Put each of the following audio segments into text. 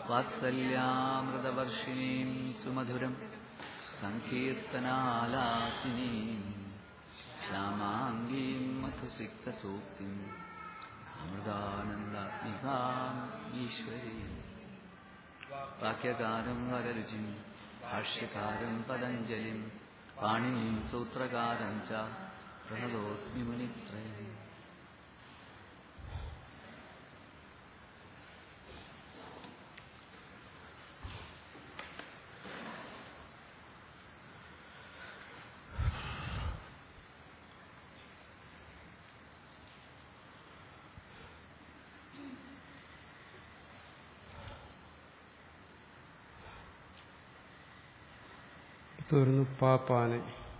വാത്സല്യാമൃതവർഷിണീം സുമധുരം സങ്കീർത്തനാലാസിനീം ശ്യാമാംഗീം മധുസിക്തസൂക്തിം അമൃതാനന്ദാത്മികാം ഈശ്വരീം വാക്യകാരം വരരുചിം ഭാഷ്യകാരം പതഞ്ജലിം പാണിനിം സൂത്രകാരം ച പ്രണതോസ്മി മുനിത്രയം തീർന്നു പാപ്പാനെ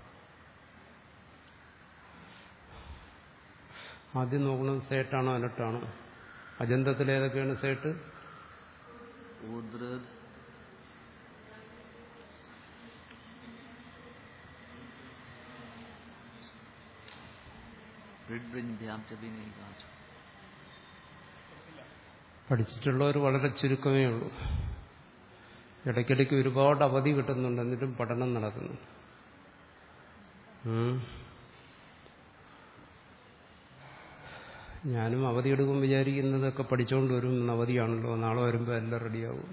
ആദ്യം നോക്കുന്നത് സേട്ടാണോ അലട്ടാണോ അജന്തത്തിൽ ഏതൊക്കെയാണ് സേട്ട് ഊദ്രത് ഋഡ്വൃന്ധ്യാം ച വിനീകാച പഠിച്ചിട്ടുള്ളവർ വളരെ ചുരുക്കമേ ഉള്ളൂ ഇടയ്ക്കിടയ്ക്ക് ഒരുപാട് അവധി കിട്ടുന്നുണ്ട് എന്നിട്ടും പഠനം നടക്കുന്നു ഉം. ഞാനും അവധി എടുക്കും വിചാരിക്കുന്നതൊക്കെ പഠിച്ചുകൊണ്ട് വരും ഇന്ന് അവധിയാണല്ലോ നാളെ വരുമ്പോൾ എല്ലാം റെഡിയാവും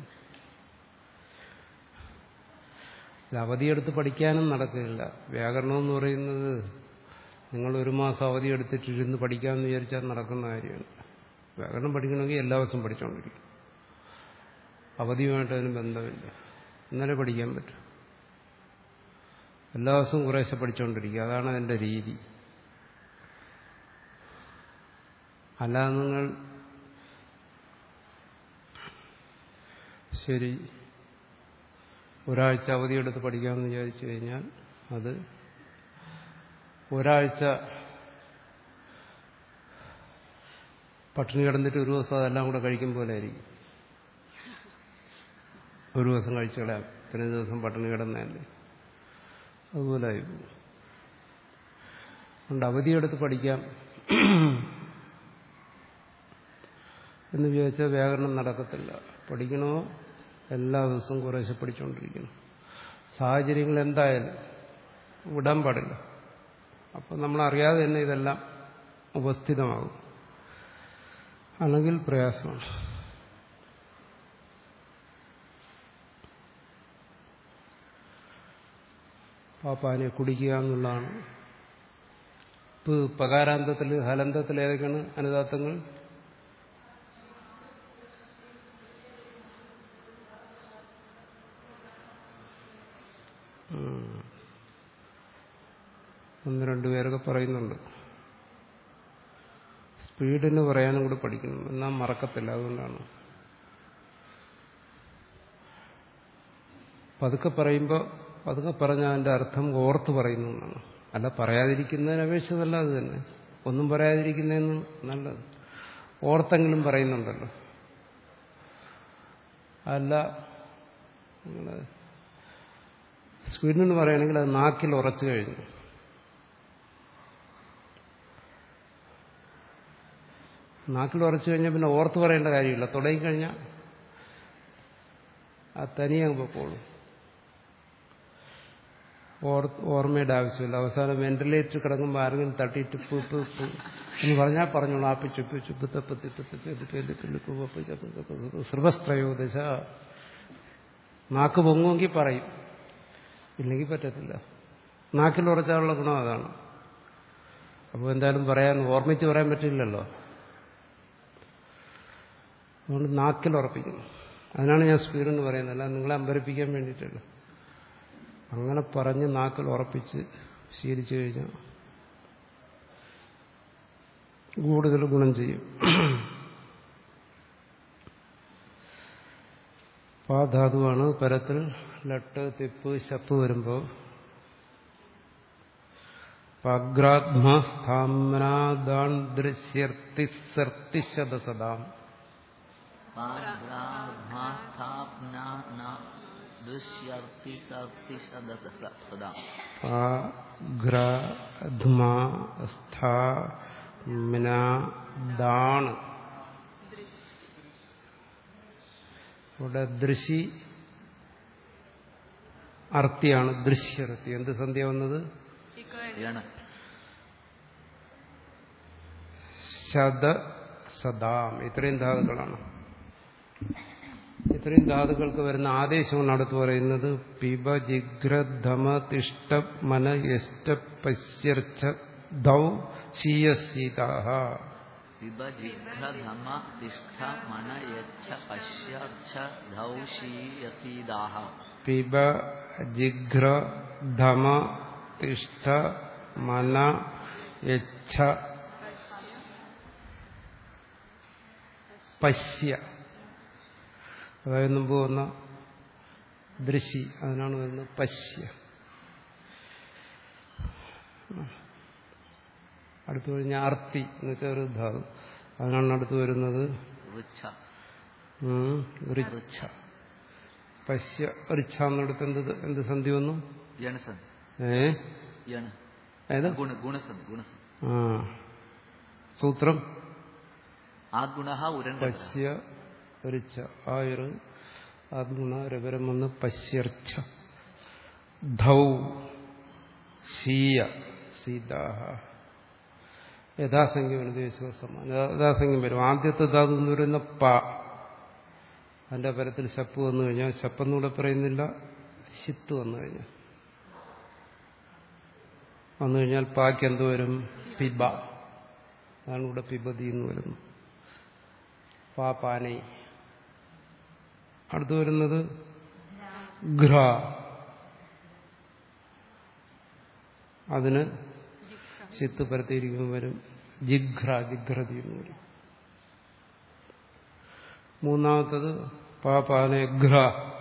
ഇത് അവധിയെടുത്ത് പഠിക്കാനും നടക്കില്ല വ്യാകരണം എന്ന് പറയുന്നത് നിങ്ങൾ ഒരു മാസം അവധി എടുത്തിട്ടിരുന്ന് പഠിക്കാമെന്ന് വിചാരിച്ചാൽ നടക്കുന്ന കാര്യമാണ് വ്യാകരണം പഠിക്കണമെങ്കിൽ എല്ലാ ദിവസവും പഠിച്ചുകൊണ്ടിരിക്കും അവധിയുമായിട്ട് അതിന് ബന്ധമില്ല ഇന്നലെ പഠിക്കാൻ പറ്റും എല്ലാ ദിവസവും കുറേശ്ശെ പഠിച്ചുകൊണ്ടിരിക്കുക അതാണ് അതിൻ്റെ രീതി അല്ലാതെ നിങ്ങൾ ശരി ഒരാഴ്ച അവധിയെടുത്ത് പഠിക്കാമെന്ന് വിചാരിച്ചു കഴിഞ്ഞാൽ അത് ഒരാഴ്ച പട്ടിണി കിടന്നിട്ട് ഒരു ദിവസം അതെല്ലാം കൂടെ കഴിക്കും പോലെ ആയിരിക്കും ഒരു ദിവസം കഴിച്ചു കളയാം പിന്നെ ദിവസം പട്ടിണി കിടന്നതല്ലേ അതുപോലെ ആയിപ്പോകും അതുകൊണ്ട് അവധിയെടുത്ത് പഠിക്കാം എന്ന് വിചാരിച്ചാൽ വ്യാകരണം നടക്കത്തില്ല പഠിക്കണോ എല്ലാ ദിവസവും കുറേശ്ശെ പഠിച്ചുകൊണ്ടിരിക്കണം സാഹചര്യങ്ങൾ എന്തായാലും വിടാൻ പാടില്ല അപ്പം നമ്മളറിയാതെ തന്നെ ഇതെല്ലാം ഉപസ്ഥിതമാകും അല്ലെങ്കിൽ പ്രയാസമാണ് പാപ്പാനെ കുടിക്കുക എന്നുള്ളതാണ് ഇപ്പൊ പകാരാന്തത്തിൽ ഹലന്തത്തിൽ ഏതൊക്കെയാണ് അനുദാത്തങ്ങൾ ഒന്ന് രണ്ടുപേരൊക്കെ പറയുന്നുണ്ട് സ്പീഡിന് പറയാനും കൂടി പഠിക്കണം എന്നാൽ മറക്കത്തില്ല അതുകൊണ്ടാണ് പതുക്കെ പറയുമ്പോൾ പതുക്കെ പറഞ്ഞ അതിൻ്റെ അർത്ഥം ഓർത്ത് പറയുന്നു എന്നാണ് അല്ല പറയാതിരിക്കുന്നതിന് അപേക്ഷിച്ചതല്ല അത് തന്നെ ഒന്നും പറയാതിരിക്കുന്നതിന് നല്ലത് ഓർത്തെങ്കിലും പറയുന്നുണ്ടല്ലോ അല്ല നിങ്ങൾ സ്പീഡിന് പറയുകയാണെങ്കിൽ അത് നാക്കിൽ ഉറച്ചു കഴിഞ്ഞു നാക്കിൽ ഉറച്ചു കഴിഞ്ഞാൽ പിന്നെ ഓർത്ത് പറയേണ്ട കാര്യമില്ല തുടങ്ങിക്കഴിഞ്ഞാൽ ആ തനിയെ അങ്ങ് പൊക്കോളൂ ഓർമ്മയുടെ ആവശ്യമില്ല അവസാനം വെന്റിലേറ്റർ കിടക്കുമ്പോൾ ആരെങ്കിലും തട്ടിയിട്ട് പു പു പു എന്ന് പറഞ്ഞാൽ പറഞ്ഞോളൂ ആപ്പി ചുപ്പി ചുപ്പ് തപ്പത്തി സർവസ്ത്രയോദശ നാക്ക് പൊങ്ങുമെങ്കിൽ പറയും ഇല്ലെങ്കിൽ പറ്റത്തില്ല നാക്കിൽ ഉറച്ചാലുള്ള ഗുണം അതാണ് അപ്പോൾ എന്തായാലും പറയാൻ ഓർമ്മിച്ച് പറയാൻ പറ്റില്ലല്ലോ അതുകൊണ്ട് നാക്കിൽ ഉറപ്പിക്കുന്നു അതിനാണ് ഞാൻ സ്പീഡെന്ന് പറയുന്നത് അല്ല നിങ്ങളെ അമ്പരിപ്പിക്കാൻ വേണ്ടിയിട്ടല്ല അങ്ങനെ പറഞ്ഞ് നാക്കിൽ ഉറപ്പിച്ച് ശീലിച്ചു കഴിഞ്ഞാൽ കൂടുതൽ ഗുണം ചെയ്യും പാധാതുവാണ് പരത്തിൽ ലട്ട് തിപ്പ് ശപ്പ് വരുമ്പോൾ പഗ്രാത്മാസ്ഥാമനാദാൻ ദൃശ്യർത്തിസർത്തിശതസദാം ദൃശ്യർത്തി സർത്തി സദാ ാണ് ഇവിടെ ദൃശി അർത്ഥിയാണ് ദൃശ്യർത്തി എന്ത് സന്ധ്യ വന്നത് യണ് ശത സദാം ഇത്രയും ധാതുക്കളാണ് ഇത്രയും ധാതുക്കൾക്ക് വരുന്ന ആദേശമാണ് അടുത്ത് പറയുന്നത് പിബ ജിഘ്രധമ തിഷ്ട മന യഷ്ട പശ്യർച്ച ധൗ ശീയസീതാഹ പിബ ജിഘ്ര ധമ തിഷ്ഠ മന യച്ഛ പശ്യർച്ഛ ധൗഷീയസീദാഹ പിബ ജിഘ്ര ധമ തിഷ്ട മന യച്ഛ പശ്യ അതായത് മുമ്പ് വന്ന ദൃശി അതിനാണ് വരുന്നത് പശ്യ അടുത്ത് കഴിഞ്ഞ അർത്തി എന്ന് വെച്ചാൽ ഒരു ധാതു അതിനാണ് അടുത്ത് വരുന്നത് ഋച്ഛ ഉം, ഋച്ഛ പശ്യ ഋച്ഛ എന്നിടത്ത് എന്ത് എന്ത് സന്ധി വന്നു യണസൻ ഏ യണ് ഏത് ഗുണ ഗുണസൻ ഗുണസൻ ആ സൂത്രം ആ ഗുണ ഉരൻ പശ്യ ഋച്ഛ ആയുർ ആത്മഗുണ രകരം വന്ന് പശ്യർച്ഛ ധൗ ശീയ സീതാഹ യഥാസംഖ്യം വലതുവശ സമാനം യഥാസംഖ്യം വരും ആദ്യത്തെ ധാതു എന്ന് പറയുന്ന പ അതിന്റെ പരത്തിൽ ശപ്പ് വന്നു കഴിഞ്ഞാൽ ശപ്പെന്നൂടെ പറയുന്നില്ല ശിത്ത് വന്നു കഴിഞ്ഞാൽ വന്നു കഴിഞ്ഞാൽ പാക്ക് എന്ത് വരും പിബ അതാണ് ഇവിടെ പിബതി എന്ന് വരുന്നു പാപാനെ അടുത്ത് വരുന്നത് ഘ്ര അതിന് ചിത്ത് പരത്തിയിരിക്കുമ്പോൾ വരും ജിഘ്ര ജിഘ്രതി എന്ന് വരും മൂന്നാമത്തത് പാപാനെ ഘ്ര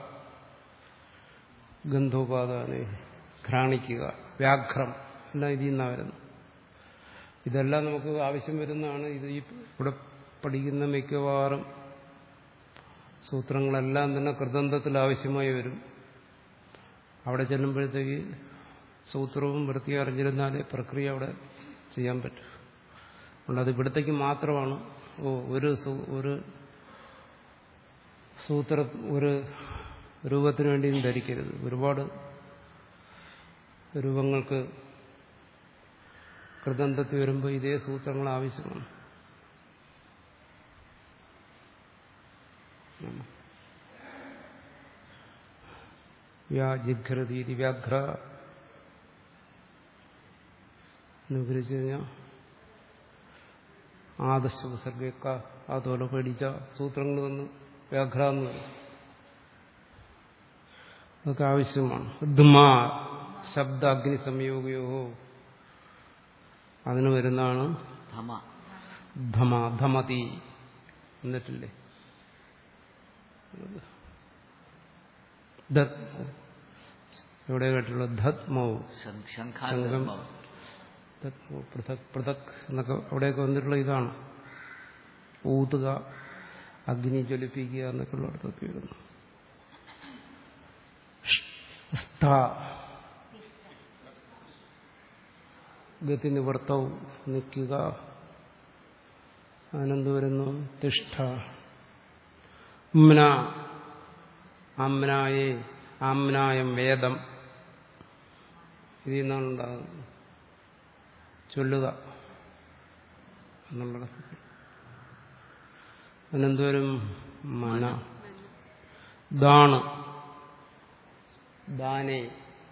ഗന്ധോപാദാനെ ഘ്രാണിക്കുക വ്യാഘ്രം എല്ലാം ഇതിൽ നിന്നാണ് വരുന്നത് ഇതെല്ലാം നമുക്ക് ആവശ്യം വരുന്നതാണ് ഇത് ഈ ഇവിടെ പഠിക്കുന്ന മിക്കവാറും സൂത്രങ്ങളെല്ലാം തന്നെ കൃതന്തത്തിൽ ആവശ്യമായി വരും അവിടെ ചെല്ലുമ്പോഴത്തേക്ക് സൂത്രവും വൃത്തി അറിഞ്ഞിരുന്നാലേ പ്രക്രിയ അവിടെ ചെയ്യാൻ പറ്റും അതുകൊണ്ട് അത് ഇവിടത്തേക്ക് മാത്രമാണ് ഓ ഒരു സൂ- ഒരു സൂത്ര ഒരു രൂപത്തിന് വേണ്ടിയും ധരിക്കരുത് ഒരുപാട് രൂപങ്ങൾക്ക് കൃതന്തത്തിൽ വരുമ്പോൾ ഇതേ സൂത്രങ്ങൾ ആവശ്യമാണ് വ്യാജിഘ്രതീതി വ്യാഘ്ര എന്ന് വിവരിച്ചു കഴിഞ്ഞാൽ ആദർശ വിസർഗക്ക അതുപോലെ പഠിച്ച സൂത്രങ്ങൾ വന്ന് വ്യാഘ്ര എന്ന് പറയും അതൊക്കെ ആവശ്യമാണ് ധുമാ ശബ്ദ അഗ്നി സംയോഗയോ അതിന് വരുന്നതാണ് ധമ ധമ ധമതി എന്നിട്ടില്ലേ ധത് എവിടെ കേട്ടുള്ളത് ധത്മൗ ശം- ശംഖം. ശംഖാന്തം ധത്മൗ പൃഥക് പൃഥക് എന്നൊക്കെ അവിടെയൊക്കെ വന്നിട്ടുള്ള ഇതാണ് ഊതുക അഗ്നി ജ്വലിപ്പിക്കുക എന്നൊക്കെയുള്ള അർത്ഥത്തിൽ വരുന്നു സ്ഥ. ഗതി നിവർത്തവും നിൽക്കുക അതിനെന്ത് വരുന്നു തിഷ്ഠ ഉമ്ന അമ്നായേ ആമ്നായം വേദം ഇതിൽ നിന്നാണ് ഉണ്ടാകുന്നത് ചൊല്ലുക എന്നുള്ളത് അതിനെന്തുവരും മന ദാണ് ദാനേ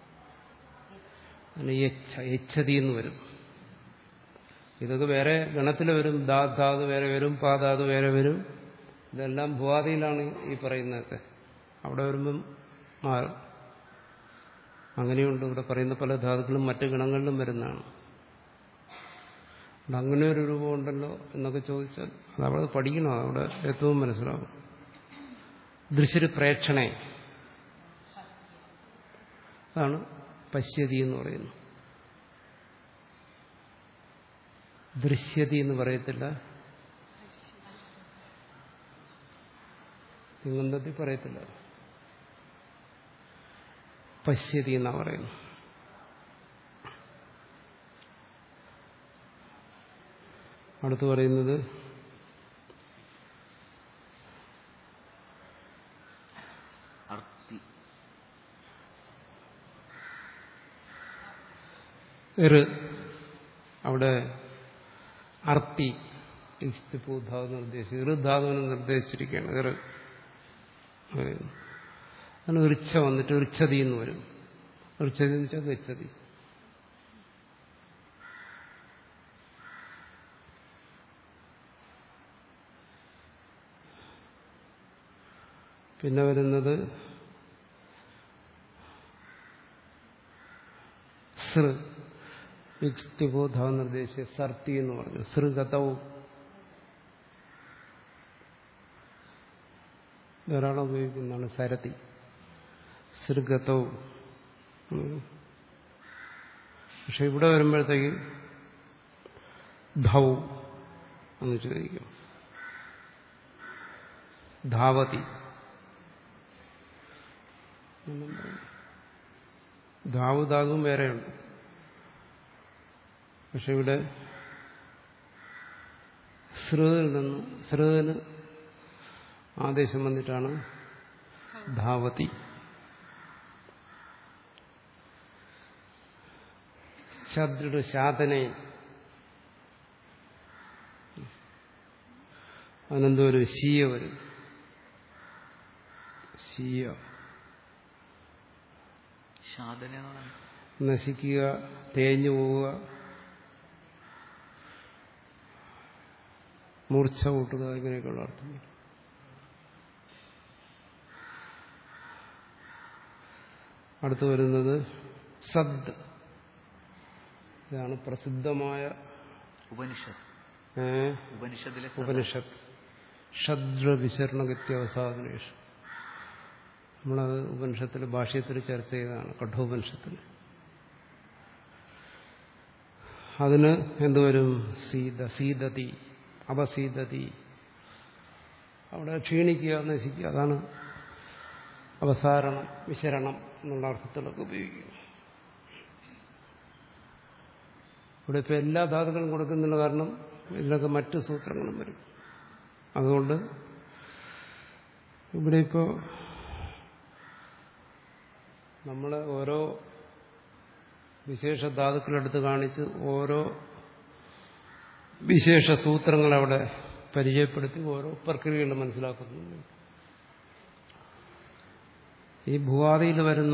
അതിന് യച്ഛ യച്ഛതി എന്ന് വരും ഇതൊക്കെ വേറെ ഗണത്തിൽ വരും ദാ ധാതു വേറെ വരും പാധാതു വേറെ വരും ഇതെല്ലാം ഭുവാദിയിലാണ് ഈ പറയുന്നതൊക്കെ അവിടെ വരുമ്പം മാറും അങ്ങനെയുണ്ട് ഇവിടെ പറയുന്ന പല ധാതുക്കളും മറ്റു ഗണങ്ങളിലും വരുന്നതാണ് അതുകൊണ്ട് അങ്ങനെ ഒരു രൂപം ഉണ്ടല്ലോ എന്നൊക്കെ ചോദിച്ചാൽ അത് അവിടെ പഠിക്കണം അവിടെ ഏറ്റവും മനസ്സിലാവും ദൃശ്യ പ്രേക്ഷണേ അതാണ് പശ്യതി എന്ന് പറയുന്നത് ദൃശ്യതി എന്ന് പറയത്തില്ല തിങ്ങന്തത്തിൽ പറയത്തില്ല പശ്യതി എന്നാ പറയുന്നു അടുത്ത് പറയുന്നത് ഇറ് അവിടെ അർത്തി ഇസ്തിപ്പു ധാതു നിർദ്ദേശിച്ചു ഇറ് ധാതുവിനെ നിർദ്ദേശിച്ചിരിക്കുകയാണ് ഇറ് പറയുന്നു അങ്ങനെ ഇറിച്ച വന്നിട്ട് ഇറിച്ചതി എന്ന് വരും ഇറിച്ചതി എന്ന് വെച്ചാൽ ഗച്ചതി പിന്നെ വരുന്നത് സൃ യുക്തിബോധ നിർദ്ദേശിച്ച സർത്തി എന്ന് പറഞ്ഞു സൃഗതവും ധാരാളം ഉപയോഗിക്കുന്നതാണ് സരതി സൃഗതവും പക്ഷെ ഇവിടെ വരുമ്പോഴത്തേക്ക് ധൗ എന്ന് ചോദിക്കും ധാവതി ധാവു ധാതുവും വേറെയുണ്ട് പക്ഷെ ഇവിടെ ശ്രുതിൽ നിന്ന് ശ്രുതിന് ആദേശം വന്നിട്ടാണ് ധാവതി ശബ്ദയുടെ ശാതനെ അതിനെന്തോ ഒരു ശീയ വരും ശീയ ശാദന എന്ന് പറയുന്നത് നശിക്കുക തേഞ്ഞു പോവുക മൂർച്ച കൂട്ടുക ഇങ്ങനെയൊക്കെയുള്ള അർത്ഥങ്ങൾ അടുത്ത് വരുന്നത് സദ് ഇതാണ് പ്രസിദ്ധമായ ഉപനിഷത്ത് ഏ, ഉപനിഷത്തിലെ സദ. ഉപനിഷത്ത് ഷദ്രവിശരണഗത്യവസാദനേഷ് നമ്മളത് ഉപനിഷത്തിൽ ഭാഷ്യത്തിൽ ചർച്ച ചെയ്തതാണ് കഠോപനിഷത്തിൽ അതിന് എന്തുവരും സീത സീതതി അപസീതതി അവിടെ ക്ഷീണിക്കുക നശിക്കുക അതാണ് അവസാരണം വിശരണം എന്നുള്ള അർത്ഥത്തിലൊക്കെ ഉപയോഗിക്കും ഇവിടെ ഇപ്പോൾ എല്ലാ ധാതുക്കളും കൊടുക്കുന്നുള്ള കാരണം ഇതിലൊക്കെ മറ്റ് സൂത്രങ്ങളും വരും അതുകൊണ്ട് ഇവിടെ ഇപ്പോൾ നമ്മൾ ഓരോ വിശേഷ ധാതുക്കളെടുത്ത് കാണിച്ച് ഓരോ വിശേഷ സൂത്രങ്ങൾ അവിടെ പരിചയപ്പെടുത്തി ഓരോ പ്രക്രിയകൾ മനസ്സിലാക്കുന്നു ഈ ഭൂവാദിയിൽ വരുന്ന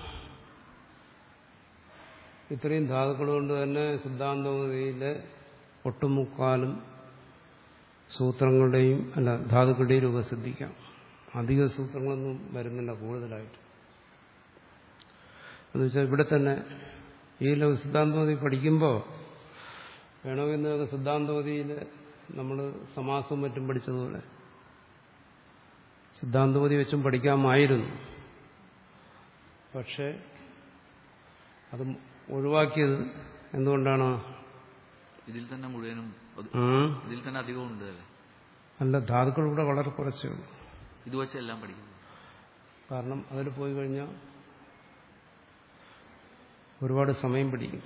ഇത്രയും ധാതുക്കൾ കൊണ്ട് തന്നെ സിദ്ധാന്തവതിയിലെ ഒട്ടുമുക്കാലും സൂത്രങ്ങളുടെയും അല്ല ധാതുക്കളുടെയും രൂപം സിദ്ധിക്കാം അധിക സൂത്രങ്ങളൊന്നും വരുന്നില്ല കൂടുതലായിട്ട് എന്നുവെച്ചാൽ ഇവിടെ തന്നെ ഈ ലഘു സിദ്ധാന്തവതി പഠിക്കുമ്പോൾ വേണമെങ്കിൽ നിങ്ങൾക്ക് സിദ്ധാന്തവതിയിൽ നമ്മൾ സമാസവും മറ്റും പഠിച്ചതുപോലെ സിദ്ധാന്തവതി വെച്ചും പഠിക്കാമായിരുന്നു പക്ഷേ അത് ഒഴിവാക്കിയത് എന്തുകൊണ്ടാണ് ഇതിൽ തന്നെ മുഴുവനും അത് ഉം. ഇതിൽ തന്നെ അധികം ഉണ്ട് അല്ലേ അല്ല ധാതുക്കൾ ഇവിടെ വളരെ കുറച്ചേ ഉള്ളൂ ഇത് വെച്ച് എല്ലാം പഠിക്കുന്നു കാരണം അതിൽ പോയി കഴിഞ്ഞാൽ ഒരുപാട് സമയം പിടിക്കും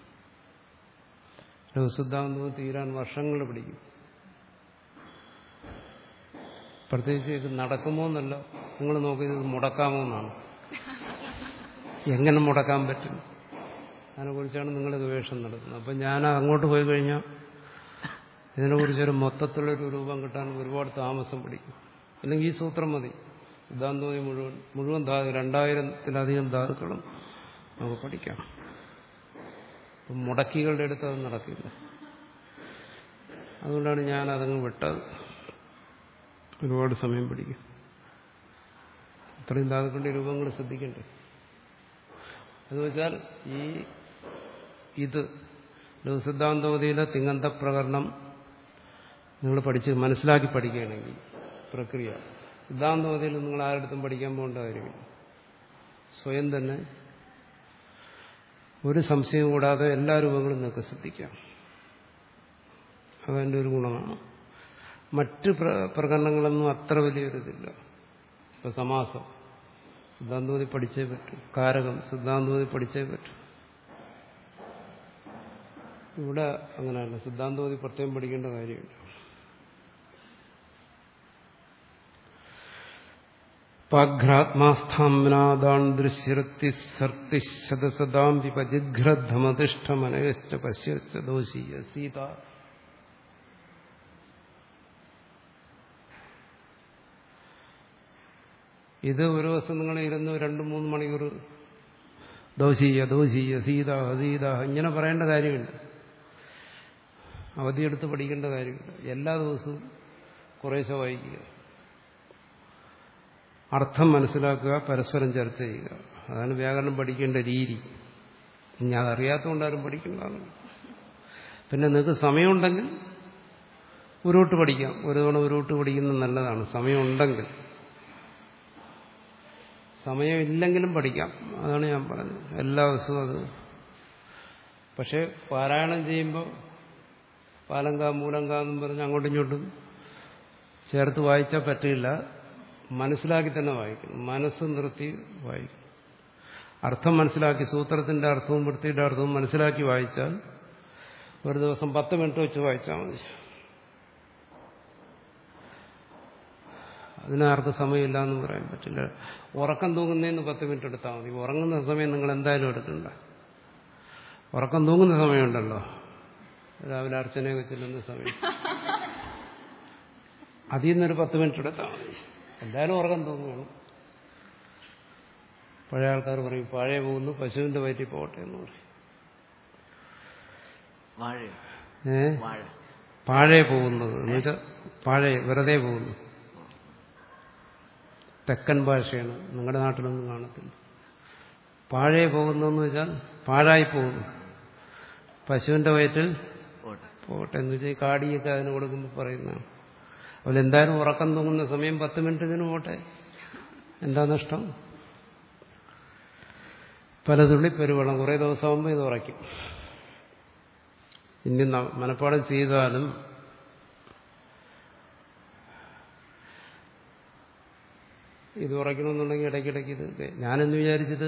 ലഘുസിദ്ധാന്തം തീരാൻ വർഷങ്ങൾ പിടിക്കും പ്രത്യേകിച്ച് ഇത് നടക്കുമോ എന്നല്ല നിങ്ങൾ നോക്കിയത് മുടക്കാമോ എന്നാണ് എങ്ങനെ മുടക്കാൻ പറ്റും അതിനെക്കുറിച്ചാണ് നിങ്ങൾ ഗവേഷണം നടത്തുന്നത് അപ്പം ഞാൻ അങ്ങോട്ട് പോയി കഴിഞ്ഞാൽ ഇതിനെക്കുറിച്ചൊരു മൊത്തത്തിലൊരു രൂപം കിട്ടാൻ ഒരുപാട് താമസം പിടിക്കും അല്ലെങ്കിൽ ഈ സൂത്രം മതി സിദ്ധാന്തോതി മുഴുവൻ മുഴുവൻ ധാതു രണ്ടായിരത്തിലധികം ധാതുക്കളും നമുക്ക് പഠിക്കാം അപ്പം മുടക്കികളുടെ അടുത്ത് അത് നടക്കില്ല അതുകൊണ്ടാണ് ഞാൻ അതങ്ങ് വിട്ടത് ഒരുപാട് സമയം പിടിക്കും ഇത്രയും ധാതുക്കളുടെ രൂപങ്ങൾ ശ്രദ്ധിക്കണ്ടേ എന്ന് വെച്ചാൽ ഈ ഇത് ലഘുസിദ്ധാന്തവതിയിലെ തിങ്ങന്ത പ്രകരണം നിങ്ങൾ പഠിച്ച് മനസ്സിലാക്കി പഠിക്കുകയാണെങ്കിൽ പ്രക്രിയ സിദ്ധാന്തവതിയിൽ നിങ്ങൾ ആരുടെടുത്തും പഠിക്കാൻ പോകേണ്ട കാര്യമില്ല സ്വയം തന്നെ ഒരു സംശയവും കൂടാതെ എല്ലാ രൂപങ്ങളും നിങ്ങൾക്ക് ശ്രദ്ധിക്കാം അതെൻ്റെ ഒരു ഗുണമാണ് മറ്റ് പ്ര- പ്രകരണങ്ങളൊന്നും അത്ര വലിയൊരിതില്ല ഇപ്പൊ സമാസം സിദ്ധാന്തോതി പഠിച്ചേ പറ്റൂ കാരകം സിദ്ധാന്തോതി പഠിച്ചേ പറ്റൂ ഇവിടെ അങ്ങനെയല്ല സിദ്ധാന്തോതി പ്രത്യേകം പഠിക്കേണ്ട കാര്യമില്ല പാഘ്രാത്മാസ്ഥാംനാദാൻ ദൃശ്യത്തി സർത്തി ശതസദാം വിപജിഘ്രധമതിഷ്ഠമനയശ്ച പശ്യശ്ച ദോഷീയ സീത ഇത് ഒരു ദിവസം നിങ്ങൾ ഇരുന്ന് രണ്ട് മൂന്ന് മണിക്കൂർ ദോഷീയ ദോഷീയ സീത സീത ഇങ്ങനെ പറയേണ്ട കാര്യമില്ല അവധിയെടുത്ത് പഠിക്കേണ്ട കാര്യമില്ല എല്ലാ ദിവസവും കുറേശ്ശെ വായിക്കുക അർത്ഥം മനസ്സിലാക്കുക പരസ്പരം ചർച്ച ചെയ്യുക അതാണ് വ്യാകരണം പഠിക്കേണ്ട രീതി ഇനി അതറിയാത്തതുകൊണ്ട് പഠിക്കുന്നതാണ് പിന്നെ നിങ്ങൾക്ക് സമയമുണ്ടെങ്കിൽ ഉരുട്ട് പഠിക്കാം ഒരു തവണ ഉരുട്ട് പഠിക്കുന്നത് നല്ലതാണ് സമയമുണ്ടെങ്കിൽ സമയമില്ലെങ്കിലും പഠിക്കാം അതാണ് ഞാൻ പറഞ്ഞത് എല്ലാ ദിവസവും അത് പക്ഷെ പാരായണം ചെയ്യുമ്പോൾ പാലങ്ക മൂലങ്ക എന്നും പറഞ്ഞ് അങ്ങോട്ടും ഇങ്ങോട്ടും ചേർത്ത് വായിച്ചാൽ പറ്റില്ല മനസ്സിലാക്കി തന്നെ വായിക്കണം മനസ്സ് നിർത്തി വായിക്കണം അർത്ഥം മനസ്സിലാക്കി സൂത്രത്തിന്റെ അർത്ഥവും വൃത്തിയുടെ അർത്ഥവും മനസ്സിലാക്കി വായിച്ചാൽ ഒരു ദിവസം പത്ത് മിനിറ്റ് വെച്ച് വായിച്ചാൽ മതി അതിനാർക്ക് സമയമില്ല എന്ന് പറയാൻ പറ്റില്ല ഉറക്കം തൂങ്ങുന്നതിന് പത്ത് മിനിറ്റ് എടുത്താൽ മതി ഉറങ്ങുന്ന സമയം നിങ്ങൾ എന്തായാലും എടുക്കണ്ട ഉറക്കം തൂങ്ങുന്ന സമയമുണ്ടല്ലോ രാവിലെ അർച്ചനയൊക്കെ ചെല്ലുന്ന സമയം അതിൽ നിന്നൊരു പത്ത് മിനിറ്റ് എടുത്താൽ മതി എന്തായാലും ഉറക്കം തൂങ്ങുകയാണ് പഴയ ആൾക്കാർ പറയും പഴയ പോകുന്നു പശുവിന്റെ വയറ്റിൽ പോകട്ടെ എന്ന് പറയും വാഴയോ ഏ വാഴ പാഴെ പോകുന്നത് എന്നുവെച്ചാൽ പാഴെ വെറുതെ പോകുന്നു തെക്കൻ ഭാഷയാണ് നിങ്ങളുടെ നാട്ടിലൊന്നും കാണത്തില്ല പാഴെ പോകുന്നതെന്ന് വെച്ചാൽ പാഴായി പോകുന്നു പശുവിന്റെ വയറ്റിൽ പോട്ടെ പോകട്ടെ എന്ന് വെച്ചാൽ ഈ കാടിയൊക്കെ അതിന് കൊടുക്കുമ്പോൾ പറയുന്നതാണ് അതുപോലെ എന്തായാലും ഉറക്കം തൂങ്ങുന്ന സമയം പത്ത് മിനിറ്റ് ഇതിന് പോട്ടെ എന്താ നഷ്ടം പലതുള്ളി പെരുവെള്ളം കുറേ ദിവസമാകുമ്പോൾ ഇത് ഉറയ്ക്കും ഇനി ന- മനപ്പാടം ചെയ്താലും ഇത് ഉറയ്ക്കണമെന്നുണ്ടെങ്കിൽ ഇടയ്ക്കിടയ്ക്ക് ഇത് കേ- ഞാനെന്ന് വിചാരിച്ചത്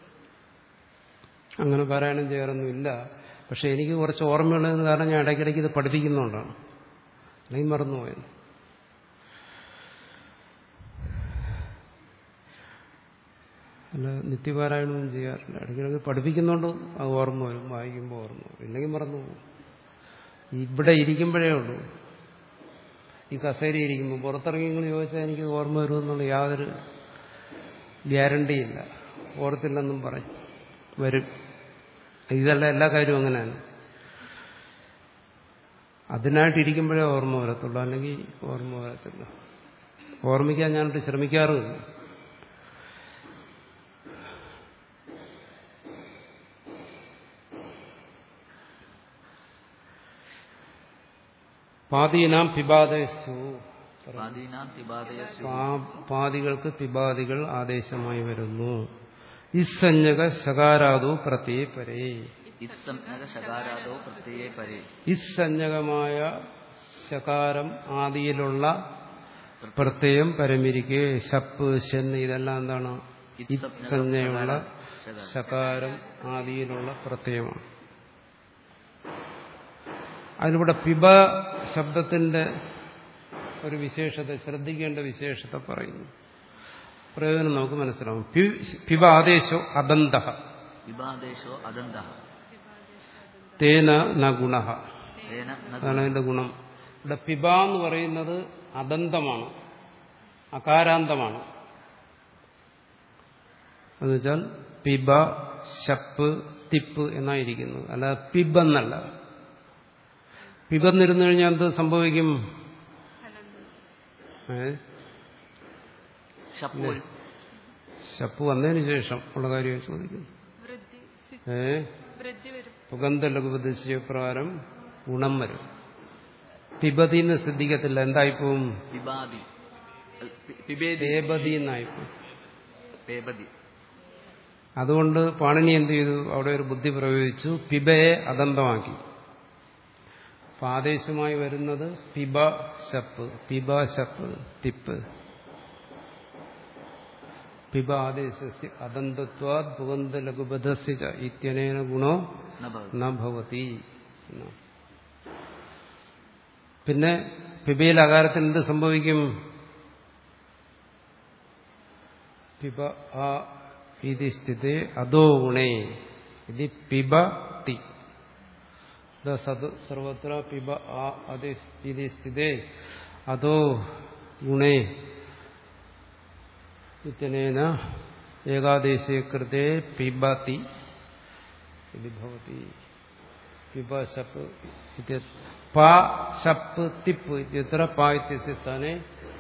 അങ്ങനെ പാരായണം ചെയ്യാറൊന്നുമില്ല പക്ഷെ എനിക്ക് കുറച്ച് ഓർമ്മയുള്ളതെന്ന് കാരണം ഞാൻ ഇടയ്ക്കിടയ്ക്ക് ഇത് പഠിപ്പിക്കുന്നുകൊണ്ടാണ് അല്ലെങ്കിൽ മറന്നുപോയത് അല്ല നിത്യപാരായണമൊന്നും ചെയ്യാറില്ല ഇടയ്ക്കിടയ്ക്ക് പഠിപ്പിക്കുന്നുണ്ട് അത് ഓർമ്മ വരും വായിക്കുമ്പോൾ ഓർമ്മ വരും ഇല്ലെങ്കിൽ മറന്നു പോകും ഇവിടെ ഇരിക്കുമ്പോഴേ ഉള്ളൂ ഈ കസേര ഇരിക്കുമ്പോൾ പുറത്തിറങ്ങി നിങ്ങൾ ചോദിച്ചാൽ എനിക്ക് ഓർമ്മ വരുമെന്നുള്ള യാതൊരു ഗ്യാരണ്ടിയില്ല ഓർത്തില്ലെന്നും പറയും വരും ഇതല്ല എല്ലാ കാര്യവും അങ്ങനെയാണ് അതിനായിട്ട് ഇരിക്കുമ്പോഴേ ഓർമ്മ വരത്തുള്ളൂ അല്ലെങ്കിൽ ഓർമ്മ വരത്തില്ല ഓർമ്മിക്കാൻ ഞാനിട്ട് ശ്രമിക്കാറുമില്ല പാതീനാം പിബാദേശു പാദീനാം തിബാദയസ്യു പാതികൾക്ക് പിബാദികൾ ആദേശമായി വരുന്നു ഇസഞ്ജക ശകാരാദോ പ്രത്യേ പരേ ഇത്സംജ്ഞക ശകാരാദോ പ്രത്യയേ പരേ ഇസഞ്ജകമായ ശകാരം ആദിയിലുള്ള പ്രത്യയം പരമിരിക്കെ ശപ്പ് ശെന്ന് ഇതെല്ലാം എന്താണ് ഇസഞ്ജയുള്ള ശകാരം ആദിയിലുള്ള പ്രത്യയമാണ് അതിലൂടെ പിബ ശബ്ദത്തിന്റെ ഒരു വിശേഷത ശ്രദ്ധിക്കേണ്ട വിശേഷത പറയുന്നു പ്രയോജനം നമുക്ക് മനസ്സിലാവും പി- പിബ ആദേശോ അബന്ധ വിവാദേശോ അദന്ത തേന ന ഗുണ തേന ന അതാണ് അതിന്റെ ഗുണം ഇവിടെ പിബ എന്ന് പറയുന്നത് അദന്തമാണ് അകാരാന്തമാണ് എന്നുവെച്ചാൽ പിബ ശപ്പ് തിപ്പ് എന്നായിരിക്കുന്നത് അല്ല പിബ് എന്നല്ല പിബന്നിരുന്നു കഴിഞ്ഞാൽ എന്ത് സംഭവിക്കും ഏ ഷപ്പോൾ ശപ്പ് വന്നതിന് ശേഷം ഉള്ള കാര്യം ചോദിക്കുന്നു വൃദ്ധി സി- ഏ വൃദ്ധി വരും സുഗന്ധ ലഘുപതിശയ പ്രകാരം ഗുണം വരും പിബതി എന്ന് ശ്രദ്ധിക്കത്തില്ല എന്തായിപ്പോവും പിബാദി അല്ല, പി- പിബേദി പേബതി എന്നായിപ്പോവും പേബതി അതുകൊണ്ട് പാണിനി എന്ത് ചെയ്തു അവിടെ ഒരു ബുദ്ധി പ്രയോഗിച്ചു പിബയെ അദന്തമാക്കി അപ്പൊ ആദേശമായി വരുന്നത് പിബ ശപ്പ് പിബ ശപ്പ് തിപ്പ് പിബ ആദേശസ്യ അദന്തത്വാത് ഭുവന്ത ലഘുബദ്ധസ്യ ച ഇത്യനേന ഗുണോ ന ഭവതി ന ഭവതി എന്നാണ്. പിന്നെ പിബയിൽ അകാരത്തിന് എന്ത് സംഭവിക്കും പിബ ആ ഇതി സ്ഥിതി അതോ ഗുണേ ഇത് പിബതി സത് സർവത്ര പിബ ആ അതി ഇതി സ്ഥിതി അതോ ഗുണേ ഇത്യനേന ഏകാദേശേ കൃതേ പിബതി ഇത് ഭവതി പിബ ശപ്പ് പാ ശപ്പ് തിപ്പ് ഇത്യത്ര പാ ഇത്യസ്യ സ്ഥാനെ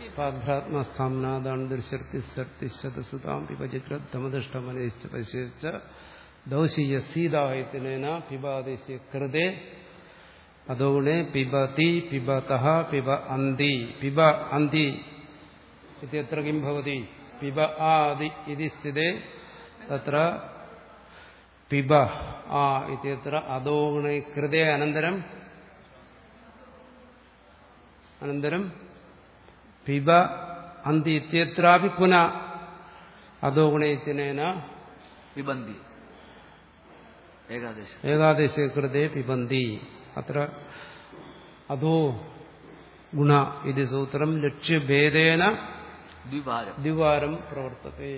പാഭ്രാത്മസ്ഥാമനാദാണ്ടിർശർത്തിശർത്തിശതസുതാം പിബജിഗ്രദ്ധമദിഷ്ടമനേശ്ച പശ്യച്ച ദൗശീയ സീതായത്തിനേന പിബാദേശേ കൃതേ അതോഗുണേ പിബതി പിബത പിബ അന്തി പിബ അന്തി ഇത്യത്ര കിം ഭവതി പിബ ആദി ഇതി സ്ഥിതേ തത്ര പിബ ആ ഇത്യത്ര അധോഗുണേ കൃതേ അനന്തരം അനന്തരം പിബ അന്തി ഇത്യത്രാപി പുന അധോഗുണേന പിബന്തി ഏകാദശ ഏകാദശ കൃതേ പിബന്തി അത്ര അധോ ഗുണ ഇത് സൂത്രം ലക്ഷ്യഭേദേന ദ്വിവാരം ദ്വിവാരം പ്രവർത്തത്തെ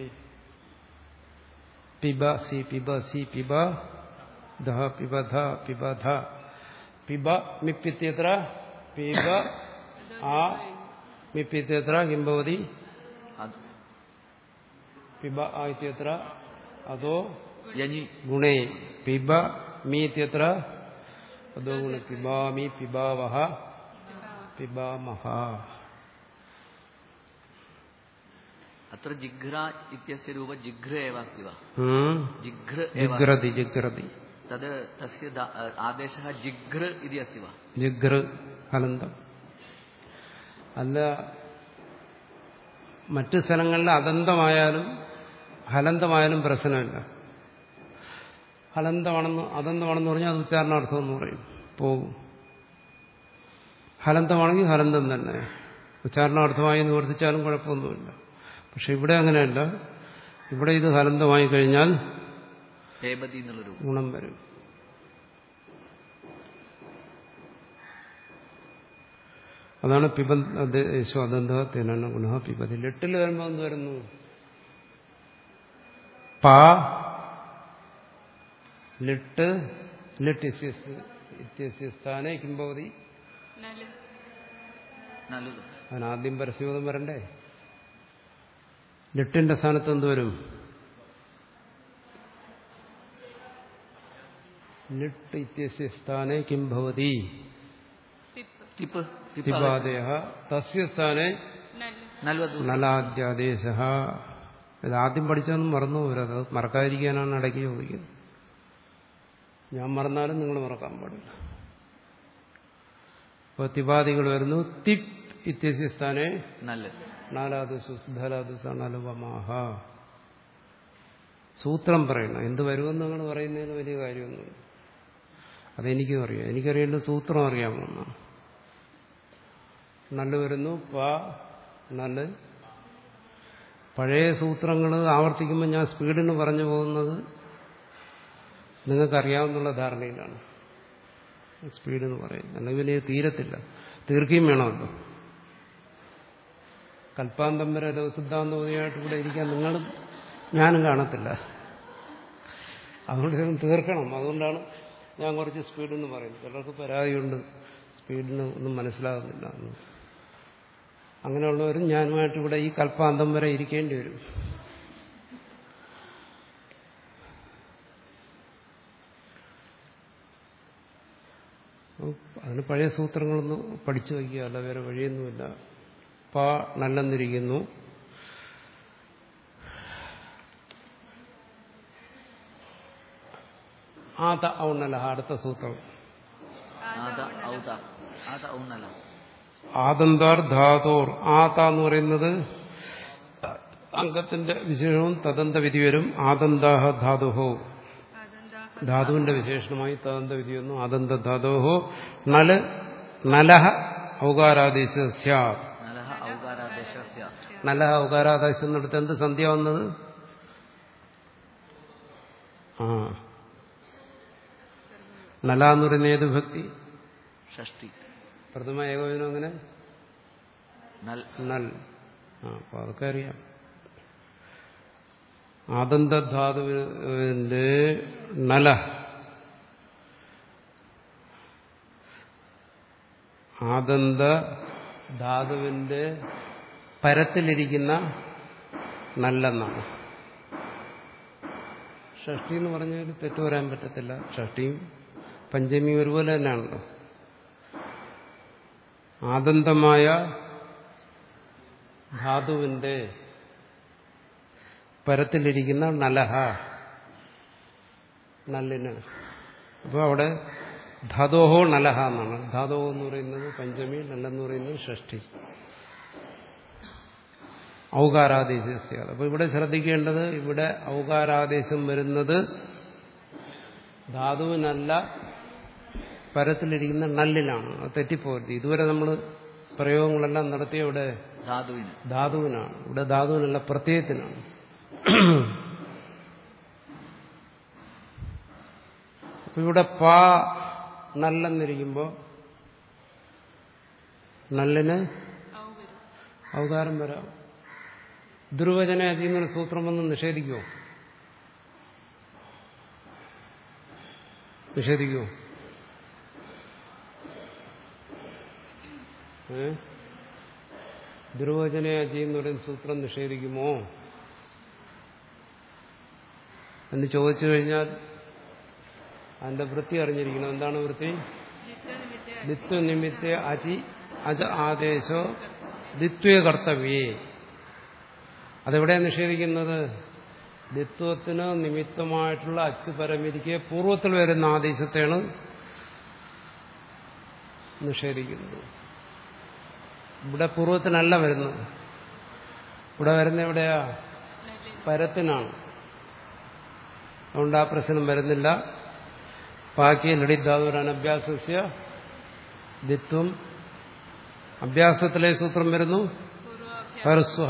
പിബ സി പിബ സി പിബ ധ പിബധ പിബധ പിബ മിപ്പിത്യത്ര പിബ ആ മിപ്പിത്യത്ര കിം ഭവതി അത് പിബ ആ ഇത്യത്ര അതോ യഞ്ഞി ഗുണേ പിബ മീ ഇത്യത്ര അതോ ഗുണ പിബാമി പിബാവഹ പിബാമഹ അത്ര ജിഘ്ര ഇത്യസ്യ രൂപ ജിഘ്ര ഏവ अस्ति वा ഉം. ജിഘ്ര एव ജിഗ്രതി ജിഗ്രതി तद् तस्य दा- आदेशः जिघ्र इति अस्ति वा ജിഗ്ര ഹലന്തം അല്ല മറ്റു സ്ഥലങ്ങളിൽ അതന്തമായാലും ഹലന്തമായാലും പ്രശ്നമില്ല ഹലന്തമാണെന്ന് അതന്തമാണെന്ന് പറഞ്ഞാൽ അത് ഉച്ചാരണാർത്ഥം എന്ന് പറയും പോകും ഹലന്തമാണെങ്കിൽ ഹലന്തം തന്നെ ഉച്ചാരണാർത്ഥമായി നിവർത്തിച്ചാലും കുഴപ്പമൊന്നുമില്ല പക്ഷെ ഇവിടെ അങ്ങനെയല്ല ഇവിടെ ഇത് ഹലന്തമായി കഴിഞ്ഞാൽ പേബതി എന്നുള്ള രൂപം ഗുണം വരും അതാണ് പിബന്ധ അതന്ത ഗുണ പിബതി ലെട്ടിൽ വരുമ്പോൾ എന്ത് വരുന്നു പാ ലിട്ട് ലിട്ട് ഇത്യസ്യ സ്ഥാനെ കിംഭവതി നല് നല്ലത് അതിനാദ്യം പരസ്യബോധം വരണ്ടേ ലിട്ടിന്റെ സ്ഥാനത്ത് എന്ത് വരും ലിട്ട് ഇത്യസ്യ സ്ഥാനെ കിംഭവതി തിപ്പ് ടിപ്പ് ടിപ്പ് തിപാദയ തസ്യ സ്ഥാനെ നല് നല്ലത് നലാദ്യാദേശ ഇത് ആദ്യം പഠിച്ചൊന്നും മറന്നു പോരാത് അത് മറക്കാതിരിക്കാനാണ് ഇടയ്ക്ക് ചോദിക്കുന്നത് ഞാൻ മറന്നാലും നിങ്ങൾ മറക്കാൻ പാടില്ല അപ്പോൾ തിപാദികൾ വരുന്നു തിപ് ഇത്യസ്യ സ്ഥാനെ നല്ല നാലാത് സുസ്ഥലാത് സണലുവമാഹ സൂത്രം പറയണം എന്ത് വരുമെന്ന് നിങ്ങൾ പറയുന്നതിന് വലിയ കാര്യമൊന്നുമില്ല അതെനിക്കും അറിയാം എനിക്കറിയേണ്ട സൂത്രം അറിയാമെന്നാണ് നല്ല വരുന്നു പ നല്ല പഴയ സൂത്രങ്ങൾ ആവർത്തിക്കുമ്പോൾ ഞാൻ സ്പീഡിന് പറഞ്ഞു പോകുന്നത് നിങ്ങൾക്കറിയാവുന്നുള്ള ധാരണയിലാണ് സ്പീഡെന്ന് പറയുന്നത് അല്ലെങ്കിൽ വലിയ തീരത്തില്ല തീർക്കുകയും വേണമല്ലോ കൽപ്പാന്തം വരെ സിദ്ധാന്തോതിയായിട്ട് ഇവിടെ ഇരിക്കാൻ നിങ്ങളും ഞാനും കാണത്തില്ല അതുകൊണ്ട് ഇതൊന്നും തീർക്കണം അതുകൊണ്ടാണ് ഞാൻ കുറച്ച് സ്പീഡെന്ന് പറയുന്നത് ചിലർക്ക് പരാതിയുണ്ട് സ്പീഡിന് ഒന്നും മനസ്സിലാകുന്നില്ല എന്ന് അങ്ങനെയുള്ളവരും ഞാനുമായിട്ട് ഇവിടെ ഈ കൽപ്പാന്തം വരെ ഇരിക്കേണ്ടി വരും അതിന് പഴയ സൂത്രങ്ങളൊന്നും പഠിച്ചു വയ്ക്കുക അല്ല വേറെ വഴിയൊന്നുമില്ല പ നല്ലെന്നിരിക്കുന്നു ആത ഔണല അടുത്ത സൂത്രം ആദ ഔത ആദ ഔന്നല ആദന്താർ ധാതോർ ആത എന്ന് പറയുന്നത് അംഗത്തിന്റെ വിശേഷവും തദന്ത വിധി വരും ആദന്താഹ ധാതുഹോ അതെന്താ ധാതുവിന്റെ വിശേഷണമായി തദന്ത വിധി വന്നു ആദന്ത ധാതോഹോ നല് നലഹ ഔകാരാദേശ സ്യാത് നലഹ ഔകാരാദേശസ്യ നലഹ ഔകാരാദേശം എന്നിടത്ത് എന്ത് സന്ധ്യ വന്നത് ആ നല എന്ന് പറയുന്ന ഏത് ഭക്തി ഷഷ്ടി പ്രഥമ ഏകോപനം അങ്ങനെ നൽ നൽ ആ അപ്പൊ അതൊക്കെ അറിയാം ആദന്തധാതുവിന്റെ നല ആദന്ത ധാതുവിന്റെ പരത്തിലിരിക്കുന്ന നല്ലെന്നാണ് ഷഷ്ടി എന്ന് പറഞ്ഞാൽ തെറ്റു വരാൻ പറ്റത്തില്ല ഷഷ്ടിയും പഞ്ചമിയും ഒരുപോലെ തന്നെയാണല്ലോ ആദന്തമായ ധാതുവിന്റെ പരത്തിലിരിക്കുന്ന നലഹ നല്ലിന് അപ്പോൾ അവിടെ ധാതോഹോ നലഹ എന്നാണ് ധാതോഹോ എന്ന് പറയുന്നത് പഞ്ചമി നല്ലെന്ന് പറയുന്നത് ഷഷ്ടി ഔകാരാദേശസ്യ അപ്പോൾ ഇവിടെ ശ്രദ്ധിക്കേണ്ടത് ഇവിടെ ഔകാരാദേശം വരുന്നത് ധാതുവിനല്ല പരത്തിലിരിക്കുന്ന നല്ലിലാണ് അത് തെറ്റിപ്പോരുത് ഇതുവരെ നമ്മൾ പ്രയോഗങ്ങളെല്ലാം നടത്തിയ ഇവിടെ ധാതുവിന് ധാതുവിനാണ് ഇവിടെ ധാതുവിനല്ല പ്രത്യയത്തിനാണ് അപ്പൊ ഇവിടെ പാ നല്ലെന്നിരിക്കുമ്പോൾ നല്ലിന് ഔ വരും അവതാരം വരാം ദുർവചന അജീവന സൂത്രം വന്ന് നിഷേധിക്കുമോ നിഷേധിക്കുമോ ഏ ദുർവചന അജീവെന്ന് പറയുന്ന സൂത്രം നിഷേധിക്കുമോ എന്ന് ചോദിച്ചു കഴിഞ്ഞാൽ അതിന്റെ വൃത്തി അറിഞ്ഞിരിക്കണം എന്താണ് വൃത്തി ജിത്ത നിമിത്ത ദിത്വനിമിത്തെ അചി അജ ആദേശോ ദിത്വേ കർത്തവ്യേ അതെവിടെ നിഷേധിക്കുന്നത് ദിത്വത്തിന് നിമിത്തമായിട്ടുള്ള അച്ച് പരമിരിക്കെ പൂർവ്വത്തിൽ വരുന്ന ആദേശത്തെയാണ് നിഷേധിക്കുന്നത് ഇവിടെ പൂർവ്വത്തിനല്ല വരുന്നത് ഇവിടെ വരുന്ന എവിടെയാ നെല്ലിൻ പരത്തിനാണ് അതുകൊണ്ട് ആ പ്രശ്നം വരുന്നില്ല ബാക്കി ലളിതാതുരാണ് അഭ്യാസസ്യ ദിത്വം അഭ്യാസത്തിലെ സൂത്രം വരുന്നു പൂർവാഭ്യാസം പരസ്വഹ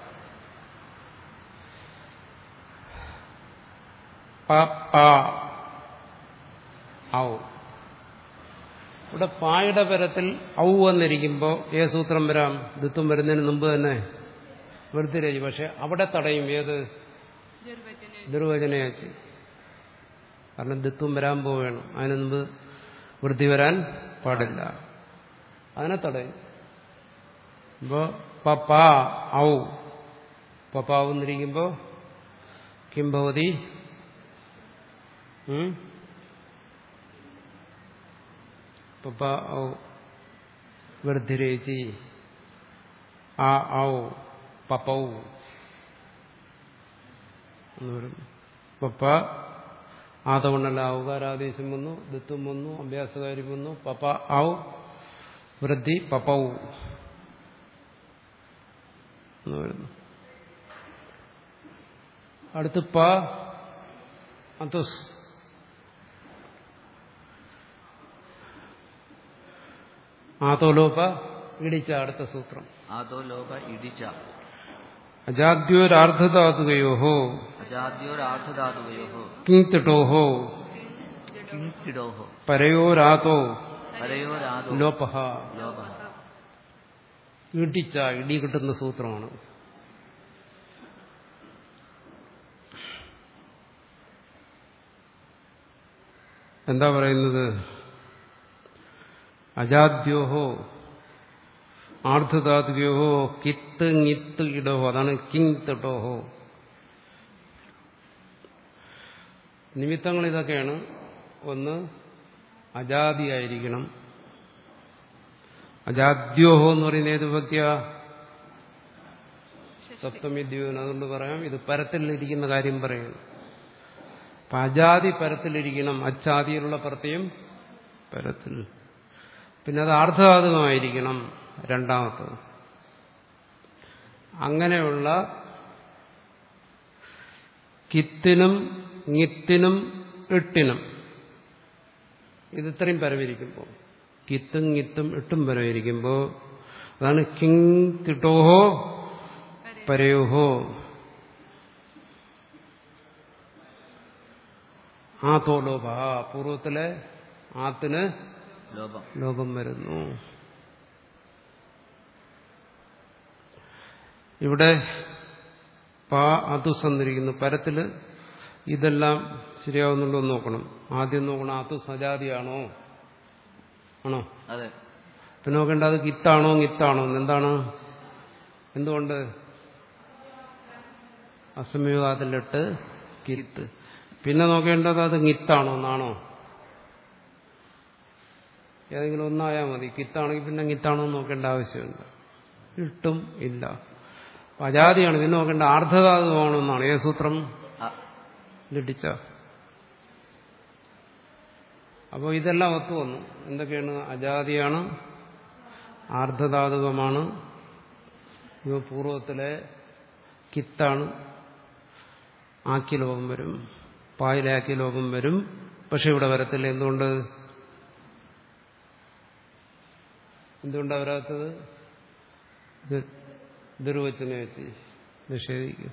പ പ ഔ ഇവിടെ പായുടെ പരത്തിൽ ഔ വന്നിരിക്കുമ്പോൾ ഏ സൂത്രം വരാം ദിത്വം വരുന്നതിന് മുമ്പ് തന്നെ വൃത്തിരജി പക്ഷെ അവിടെ തടയും ഏത് നിർവചന ദുർവചനയാച്ചി കാരണം ദിത്വം വരാൻ പോവുകയാണ് അതിന് മുമ്പ് വൃത്തി വരാൻ പാടില്ല അതിനെ തടയും ഇപ്പോ പപ്പ ഔ പപ്പാവുന്നിരിക്കുമ്പോ കിംഭവതി പപ്പ ഔ വൃദ്ധിരേച്ചി ആ ഔ പപ്പൗ എന്ന് പറയുന്നു പപ്പ ആതകൊണ്ടല്ല ഔകാരാദേശം വന്നു ദിത്വം വന്നു അഭ്യാസകാര്യം വന്നു പപ്പ ഔ വൃദ്ധി പപ്പൗ എന്ന് വരുന്നു അടുത്ത് പ അതുസ് ആതോലോപ ഇടിച്ച അടുത്ത സൂത്രം ആദോ ലോക ഇടിച്ച അജാദ്യോരാർദ്ധധാതുകയോഹോ അജാദ്യോരാർദ്ധധാതുവയോ കിങ്തിട്ടോഹോ കിങ്കിടോഹോ പരയോരാതോ ഹരയോരാദോ ലോപഹ ലോക ഇടിച്ച ഇടി കിട്ടുന്ന സൂത്രമാണ് എന്താ പറയുന്നത് അജാദ്യോഹോ ആർദ്ധധാതുകയോഹോ കിത്ത്ങ്ങിത്ത് ഇടോഹോ അതാണ് കിങ് തിട്ടോഹോ നിമിത്തങ്ങൾ ഇതൊക്കെയാണ് ഒന്ന് അജാതിയായിരിക്കണം അജാദ്യോഹോ എന്ന് പറയുന്ന ഏത് ഭക്തിയ സപ്തമി ദ്വീപൻ അതുകൊണ്ട് പറയാം ഇത് പരത്തിലിരിക്കുന്ന കാര്യം പറയുന്നു അപ്പൊ അജാതി പരത്തിലിരിക്കണം അച്ചാതിയിലുള്ള പ്രത്യം പരത്തിൽ പിന്നെ അത് ആർദ്ധധാതുകമായിരിക്കണം രണ്ടാമത്തത് അങ്ങനെയുള്ള കിത്തിനുംങ്ങിത്തിനും എട്ടിനും ഇത് ഇത്രയും പരവിരിക്കുമ്പോൾ കിത്തും ഗിത്തും എട്ടും പരവിരിക്കുമ്പോൾ അതാണ് കിങ് തിട്ടോഹോ പരയോഹോ ആത്തോ ലോഭ പൂർവത്തിലെ ആത്തിന് ലോപം ലോകം വരുന്നു ഇവിടെ പാ അതുസ് എന്നിരിക്കുന്നു പരത്തിൽ ഇതെല്ലാം ശരിയാവുന്നുണ്ടോ എന്ന് നോക്കണം ആദ്യം നോക്കണം അതുസ് അജാതിയാണോ ആണോ അതെ പിന്നെ നോക്കേണ്ടത് അത് കിത്താണോ ഗിത്താണോ എന്ന് എന്താണ് എന്തുകൊണ്ട് അസമയുഗാതിലിട്ട് കിത്ത് പിന്നെ നോക്കേണ്ടത് അത് ഗിത്താണോ എന്നാണോ ഏതെങ്കിലും ഒന്നായാൽ മതി കിത്താണെങ്കിൽ പിന്നെ ഗിത്താണോ എന്ന് നോക്കേണ്ട ആവശ്യമില്ല ഇട്ടും ഇല്ല അപ്പൊ അജാതിയാണ് പിന്നെ നോക്കേണ്ട ആർദ്ധധാതുവാണോ എന്നാണ് ഏത് സൂത്രം അ, ലഡിച്ച അപ്പോൾ ഇതെല്ലാം ഒത്തു വന്നു എന്തൊക്കെയാണ് അജാതിയാണ് ആർദ്ധധാതുകമാണ് ഇവ പൂർവ്വത്തിലെ കിത്താണ് ആക്കി ലോകം വരും പായിലാക്കി ലോകം വരും പക്ഷെ ഇവിടെ വരത്തില്ല എന്തുകൊണ്ട് എന്തുകൊണ്ടാണ് വരാത്തത് ഇത് ദുർവചനെ വെച്ച് നിഷേധിക്കും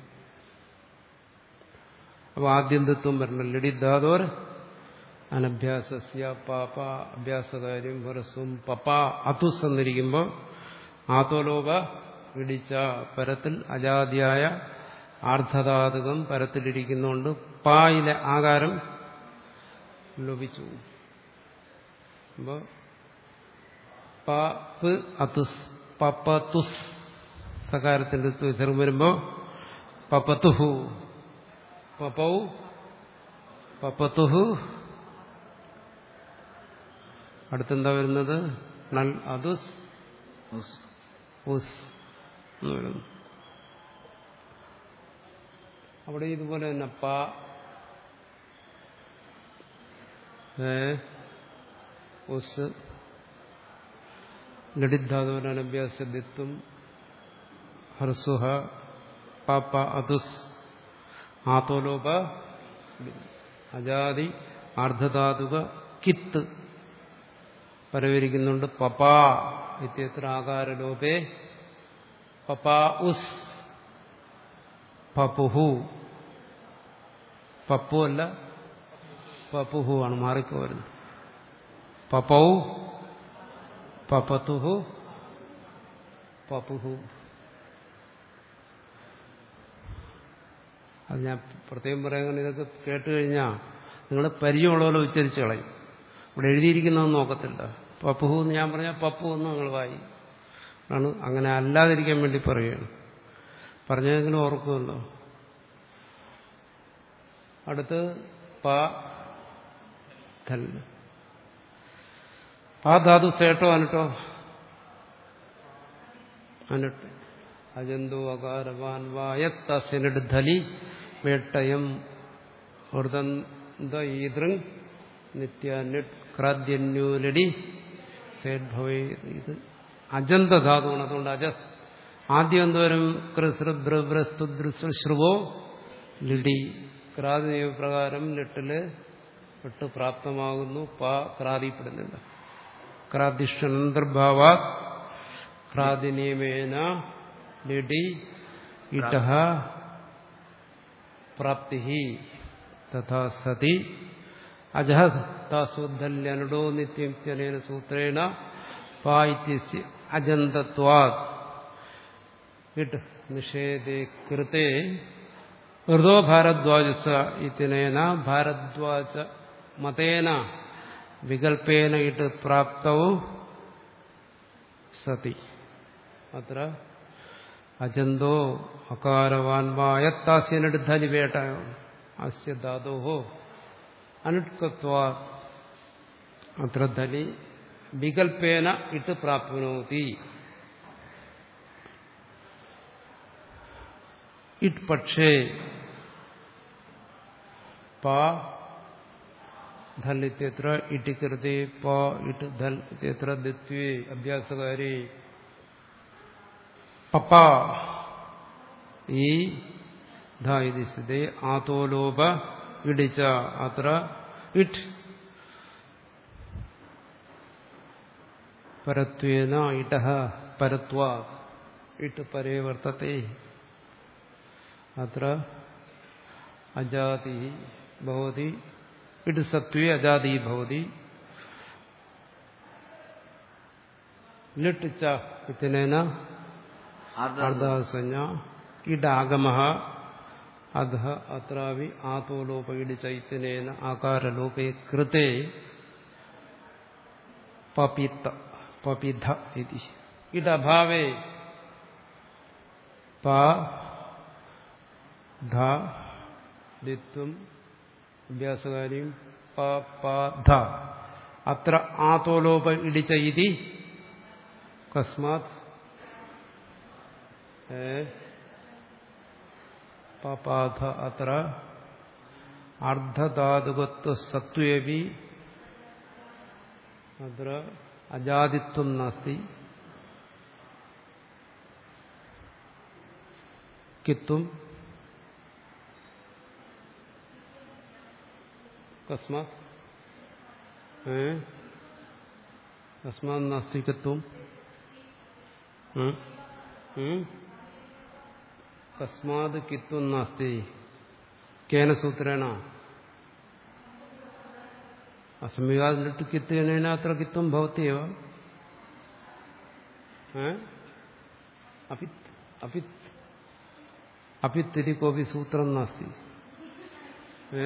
അപ്പൊ ആദ്യം തത്വം വരണം ലഡിധാതോർ അനഭ്യാസസ്യ പാപ അഭ്യാസകാര്യം ഹ്രസ്വം പപ്പ അതുസ് എന്നിരിക്കുമ്പോൾ ആത്തോലോക ഇടിച്ച പരത്തിൽ അജാതിയായ ആർദ്ധധാതുകം പരത്തിലിരിക്കുന്നതുകൊണ്ട് പായിലെ ആകാരം ലോപിച്ചു അപ്പോൾ പ് അതുസ് പപ്പതുസ് സകാരത്തിന്റെ ചെറു വരുമ്പോൾ പപ്പത്തുഹു പപ്പൗ പപ്പത്തുഹു അടുത്തെന്താ വരുന്നത് നൽ അതുസ് ഉസ്. ഉസ് എന്ന് വരുന്നു അവിടെ ഇതുപോലെ തന്നെ പ ഏ ഉസ് ലഡിധാതുവനഭ്യാസദിത്വം ഹർസുഹ പാപ്പ അതുസ് ആത്തോലോപ അജാതി ആർദ്ധധാതുക കിത്ത് പരവരിക്കുന്നുണ്ട് പപാ ഇത്യത്ര ആകാരലോപേ പപാ ഉസ് പപ്പുഹു പപ്പു അല്ല പപ്പുഹു ആണ് മാറിപ്പോരുന്നത് പപ്പൗ പപ്പത്തുഹു പപ്പുഹു അത് ഞാൻ പ്രത്യേകം പറയാൻ ഇതൊക്കെ കേട്ട് കഴിഞ്ഞാൽ നിങ്ങൾ പരിചയമുള്ളപോലെ ഉച്ചരിച്ച് കളയും ഇവിടെ എഴുതിയിരിക്കുന്നതൊന്നും നോക്കത്തില്ല പപ്പുഹു എന്ന് ഞാൻ പറഞ്ഞാൽ പപ്പു എന്ന് നിങ്ങൾ വായി ആണ് അങ്ങനെ അല്ലാതിരിക്കാൻ വേണ്ടി പറയുകയാണ് പറഞ്ഞതെങ്കിലും ഓർക്കുമല്ലോ അടുത്ത് പ ധൽ ആ ധാതു സേട്ടോ അനട്ടോ അനട്ട് അജന്തു അകാരവാൻ വായത്തസിനട് ധലി വേട്ടയം ഹൃദന്ത ഈതൃങ് നിത്യ നിട് ക്രാദ്യന്യൂലടി സേഡ്ഭവേ ഇത് അജന്ത ധാതുവാണ് അതുകൊണ്ട് അജസ് ആദ്യം എന്തോരം കൃസൃഭ്രസ്തുശ്രുവോ ലിടി ക്രാതി നിയമപ്രകാരം ലിട്ടില് വിട്ട് പ്രാപ്തമാകുന്നു പ ക്രാതിപ്പെടുന്നില്ല ക്രാദിഷ്ടനന്തർഭാവ ക്രാതിനിയമേന ലിടി ഇട പ്രാപ്തി തഥാ സതി അജഹസുദ്ധല്യനുടോ നിത്യം സൂത്രേണ പായിത്യസ്യ അജന്തത്വാത് ഇട്ട് നിഷേധേ കൃത്തെ ഹൃദോ ഭാരദ്വാജസ ഇത്യനേന ഭാരദ്വാജ മതേന വികൽപ്പേന ഇട്ട് പ്രാപ്തവും സതി അത്ര അജന്തോ അകാരവാൻവായത്താസ്യനടുദ്ധലി വേട്ട അസ്യ ധാതോ അനുഷ്കത്വാ അത്ര ധലി വികൽപ്പേന ഇട്ട് പ്രാപ്നോതി ഇട്ട് പക്ഷേ പ ധൽ ഇത്യത്ര ഇട്ടി കൃതി പ ഇട്ട് ധൽ ഇത്യത്ര ദിത്വേ അഭ്യാസകാരി പപ്പ ഈ ധ ഇത് സ്ഥിതി ആതോലോപ ഇടിച്ച അത്ര ഇട്ട് പരത്വേന ഇട പരത്വ ഇട്ട് പരേ വർത്തത്തെ അത്ര അജാതി ഭവതി ഇട്ട് സത്വേ അജാതി ഭവതി ലിട്ട് ച ഇത്തിനേന ആർദ്ര അർദ്ധാസഞ്ജ ഇടാഗമ അധ അത്രാവി ആതോലോപയിടി ചൈത്തനേന ആകാരലോപേ കൃതേ പപിത്ത പപിധ ഇതി ഇടഭാവേ പ ധ ദിത്വം അഭ്യാസകാരിയും പ പ ധ അത്ര ആതോലോപ ഇടിച്ച ഇതി കസ്മാത് ഏ പപാധ അത്ര അർദ്ധധാതുകത്വ സത്വേപി അത്ര അജാതിത്വം നാസ്തി കിത്വം കസ്മാത് ഏ കസ്മാത് നാസ്തി കിത്വം ഉം? ഉം? കസ്മാത് കിത്വം നാസ്തി കേന സൂത്രേണ അസംവികാതിലിട്ട് കിത്തേന അത്ര കിത്വം ഭവത്യവ അപിത് അപിത് അപിത് ഇതി കോപി സൂത്രം നാസ്തി ഏ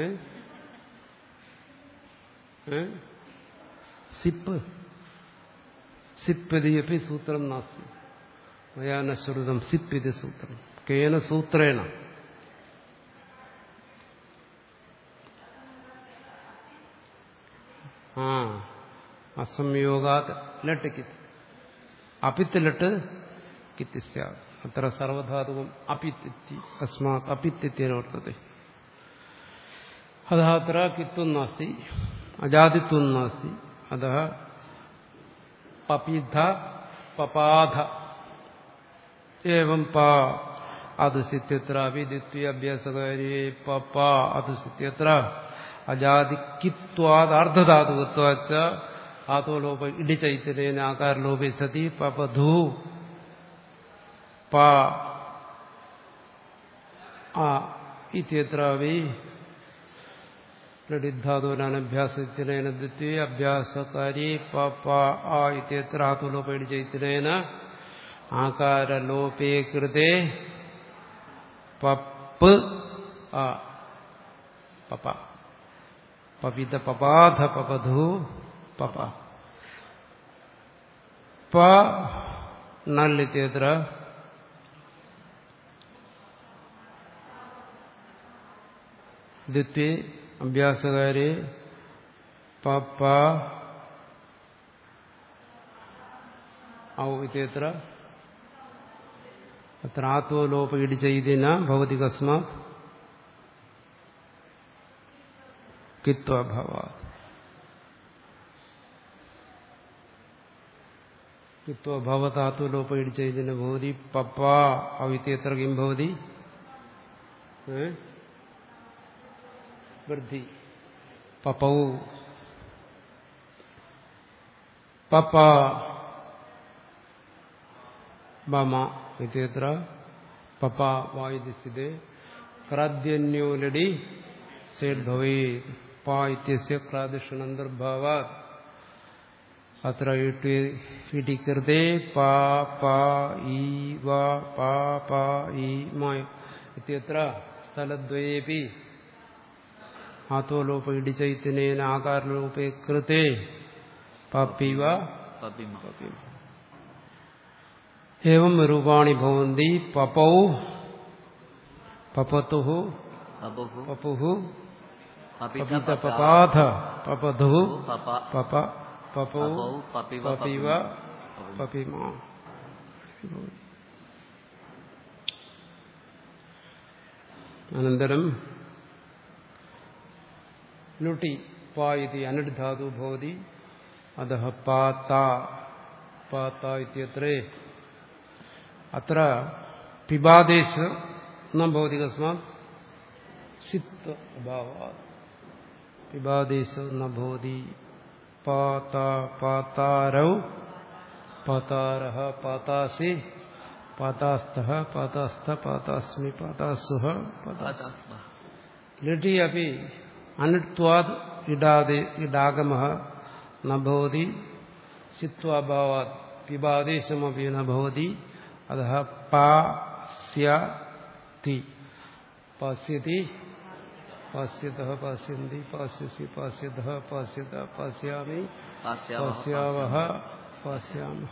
ഏ? സിപ്പ് സിപ്പ് ഇതി അപ്പി സൂത്രം നാസ്തി മയാ ന ശ്രുതം സിപ്പ് ഇത് സൂത്രം കേന സൂത്രേണ ആ അസംയോഗാത് ലട്ട് കിത്ത് അപിത്ത് ലട്ട് കിത്തി സ്യാത് അത്ര സർവധാതുകം അപിത്തിത്തി അസ്മാത് അപിത്തിത്യനവർത്തത്തെ അത അത്ര കിത്വം നാസ്തി അജാതിത്വം നാസ്തി അത പപിധ പപാധ ഏവം പ അതുസിത്യത്ര വിദ്വിത്വഭ്യാസകാരിയെ പപ അതുസിത്യത്ര അജാതിക്കിത്വാദാർദ്ധധാതുകത്വാച്ച ആതോലോപ ഇടിചൈത്തലേന ആകാരലോപേ സതി പപധൂ പ ആ ഇത്യത്ര വി ലഡിധാതുവിനഭ്യാസത്തിനേന ദ്വിത്വേ അഭ്യാസകാരി പ പ ആ ഇത്യത്ര ആതുലോപ ഇടിചൈത്തലേന ആകാരലോപേ കൃതേ പപ്പ് ആ പപ പപിത പപാധ പപധു പപ പ നല്ലിത്യത്ര ദ്വിത്വേ അഭ്യാസകാരെ പപ്പ ഔ ഇത്യത്ര അത്ര ആത്മലോപ ഇടിച്ചതിന ഭവതി കസ്മാത് കിത്വഭവ കിത്വഭവതാത്വലോപ ഇടിച്ചതിന് ഭവതി പപ്പ അവിത്യത്ര കിം ഭവതി വൃദ്ധി പപ്പൗ പപ്പ ബമ ഇത്യത്ര പപ്പ വായുതി സ്ഥിതേ ക്രാദ്യന്യോ ലടി സേഡ് ഭവേത് പ ഇത്യസ്യ ക്രാദിഷണന്തർഭാവാത് അത്ര ഇടികൃതേ പാ പാ ഈ വാ പാ പാ ഈ മായ ഇത്യത്ര സ്ഥലദ്വയേപി ആത്തോലോപ ഇടിചൈത്തനേന ആകാരലോപേ കൃതേ പപ്പിവ പപിമ ഏവം രൂപാണി ഭവന്തി പപൗ പപതു പപുഹു പപുഹു പപിത പപിത പപ പപാധ പപധു പപ പപ പപൗ പപൗ പപിവ പപിവ പപിമ. പപിമ അനന്തരം ലുട്ടി പാ ഇതി അനഡ്ധാതു ഭവതി അധ പാത്ത പാത്ത ഇത്യത്രേ അത്ര പിബാദേശ ന ഭവതി കസ്മാത് സിത്ത് അഭാവാത് പിബാദേശ ന ഭവതി പാത പാതാരൗ പാതാരഃ പാതാസി പാതാസ്ഥ പാതാസ്ഥ പാതാസ്മി പാതാസുഹ പാതാസ് പതാസ്മ. ലിട്ടി അപ്പി അനിത്വാദ് ഇടാതെ ഇടാഗമ നഭവതി സിത്വാഭാവാത് പിബാദേശമപി നഭവതി അത പാസ്യതി പാസ്യതി പാസ്യത പാസ്യന്തി പാസ്യസി പാസ്യത പാസ്യത പാസ്യാമി പാസ്യാവഹ പാസ്യാവഹ പാസ്യാമഹ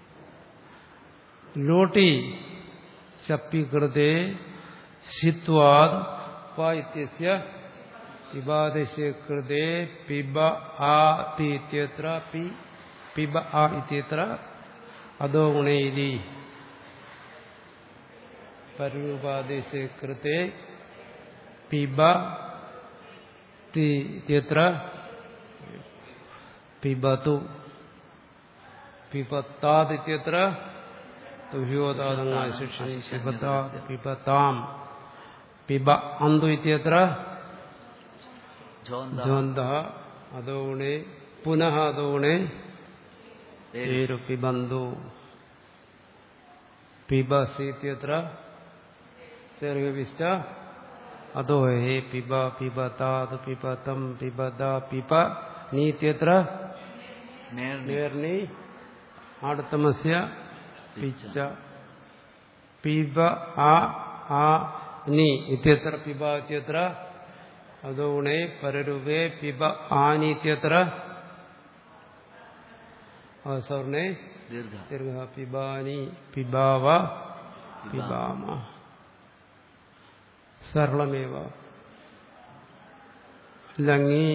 ലോട്ടി ശപ്പികൃതേ ശിത്വാദ് പ ഇത്യസ്യ പിബാദസ്യ കൃതേ പിബ ആ തി ഇത്യത്ര പി പിബ ആ ഇത്യത്ര അധോ ഗുണൈതി പരൂപാദേശ കൃതേ പിബ തി ഇത്യത്ര പിബതു പിബത്താദിത്യത്ര തുഹ്യോതാദങ്ങായ ശിക്ഷണി പിബത്താ പിബത്താം പിബ അന്തു ഇത്യത്ര ഝോന്ത ജ്വന്ത അതോ ഗുണേ പുനഃ അതോ ഗുണേ ഏരു പിബന്തു പിബസീത്യത്ര സർഗവിഷ്ട അതോ ഹേ പിബ പിബതാത് പിബതം പിബദ പിപ നീത്യത്ര നേർണി നേർണി ആടുത്തമസ്യ പിച്ച പിബ ആ ആ നി ഇത്യത്ര പിബ ഇത്യത്ര അതോ ഗുണേ പരരൂപേ പിബ ആനി ഇത്യത്ര അവസവർണേ ദീർഘ ദീർഘ പിബാനി പിബാവ പിബാമ സരളമേവ ലങ്ങി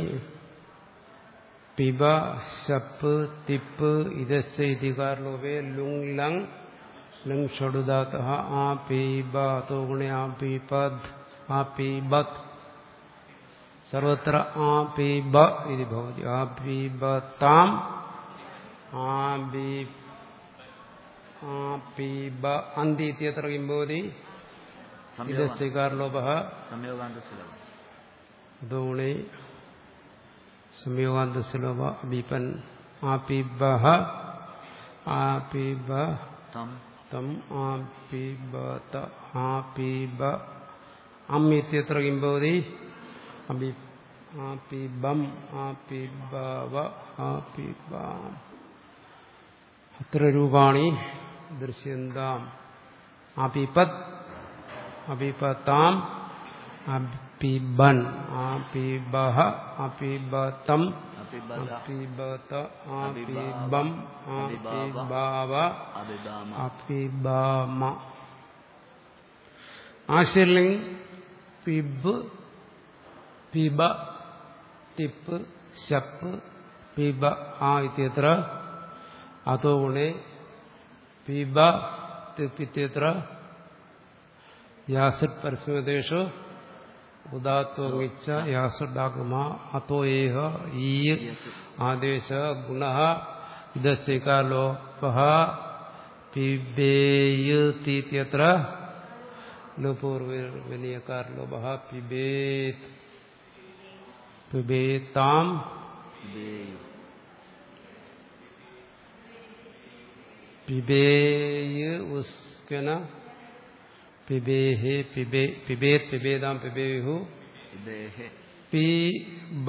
പിബ ശപ്പ് തിപ്പ് ഇതശ്ച ഇതികാരലോപേ ലുങ് ലങ് ലങ് ഷടുദാത ആ പീബ തോ ഗുണേ ആ പീപദ് ആ പീബത് സർവത്ര ആ പീബ ഇതി ഭവതി ആ പീബതാം ആ ബി ആ പീബ അന്തി ഇത്യത്ര കിം ഭവതി ഇതശ്ചൈകാരലോപ സംയോഗാന്തസുലഭം ദോണേ സംയോഗാന്തസുലഭ അഭിപൻ ആപിബ ആപിബ തം തം ആപിബത ആപിബ അം ഇത്യത്ര കിം ഭവതി അഭി ആപിബം ആപിബവ ആപിബാം അത്ര രൂപാണി ദൃശ്യന്താം ആപിപത് അപിപതാം അപിബൻ ആപിബഹ അപിബതം അപിബദ അപിബത ആപിബം ആപിബാവ അഭിബാമ അപിബാമ ആശിർലിംഗ് പിബ് പിബ ടിപ്പ് ശപ്പ് പിബ ആ ഇത്യത്ര അതോ ഗുണേ പിബ ടിപ്പ് ഇത്യത്ര യാസിഡ് പരസ്മതേഷു ഉദാത്വങ്ങിച്ച യാസുഡാഗമ അത്തോ ഏഹ ഈ ആദേശ ഗുണ ഇതസ്യകാലോപ പിബേയതീത്യത്ര ലപൂർവനീയകാരലോപ പിബേത് പിബേതാം ഇതേയു പിബേയ ഉസ്കന പിബേഹേ പിബേ പിബേത് പിബേദാം പിബേഹു ഇദ്ദേഹെ പിബ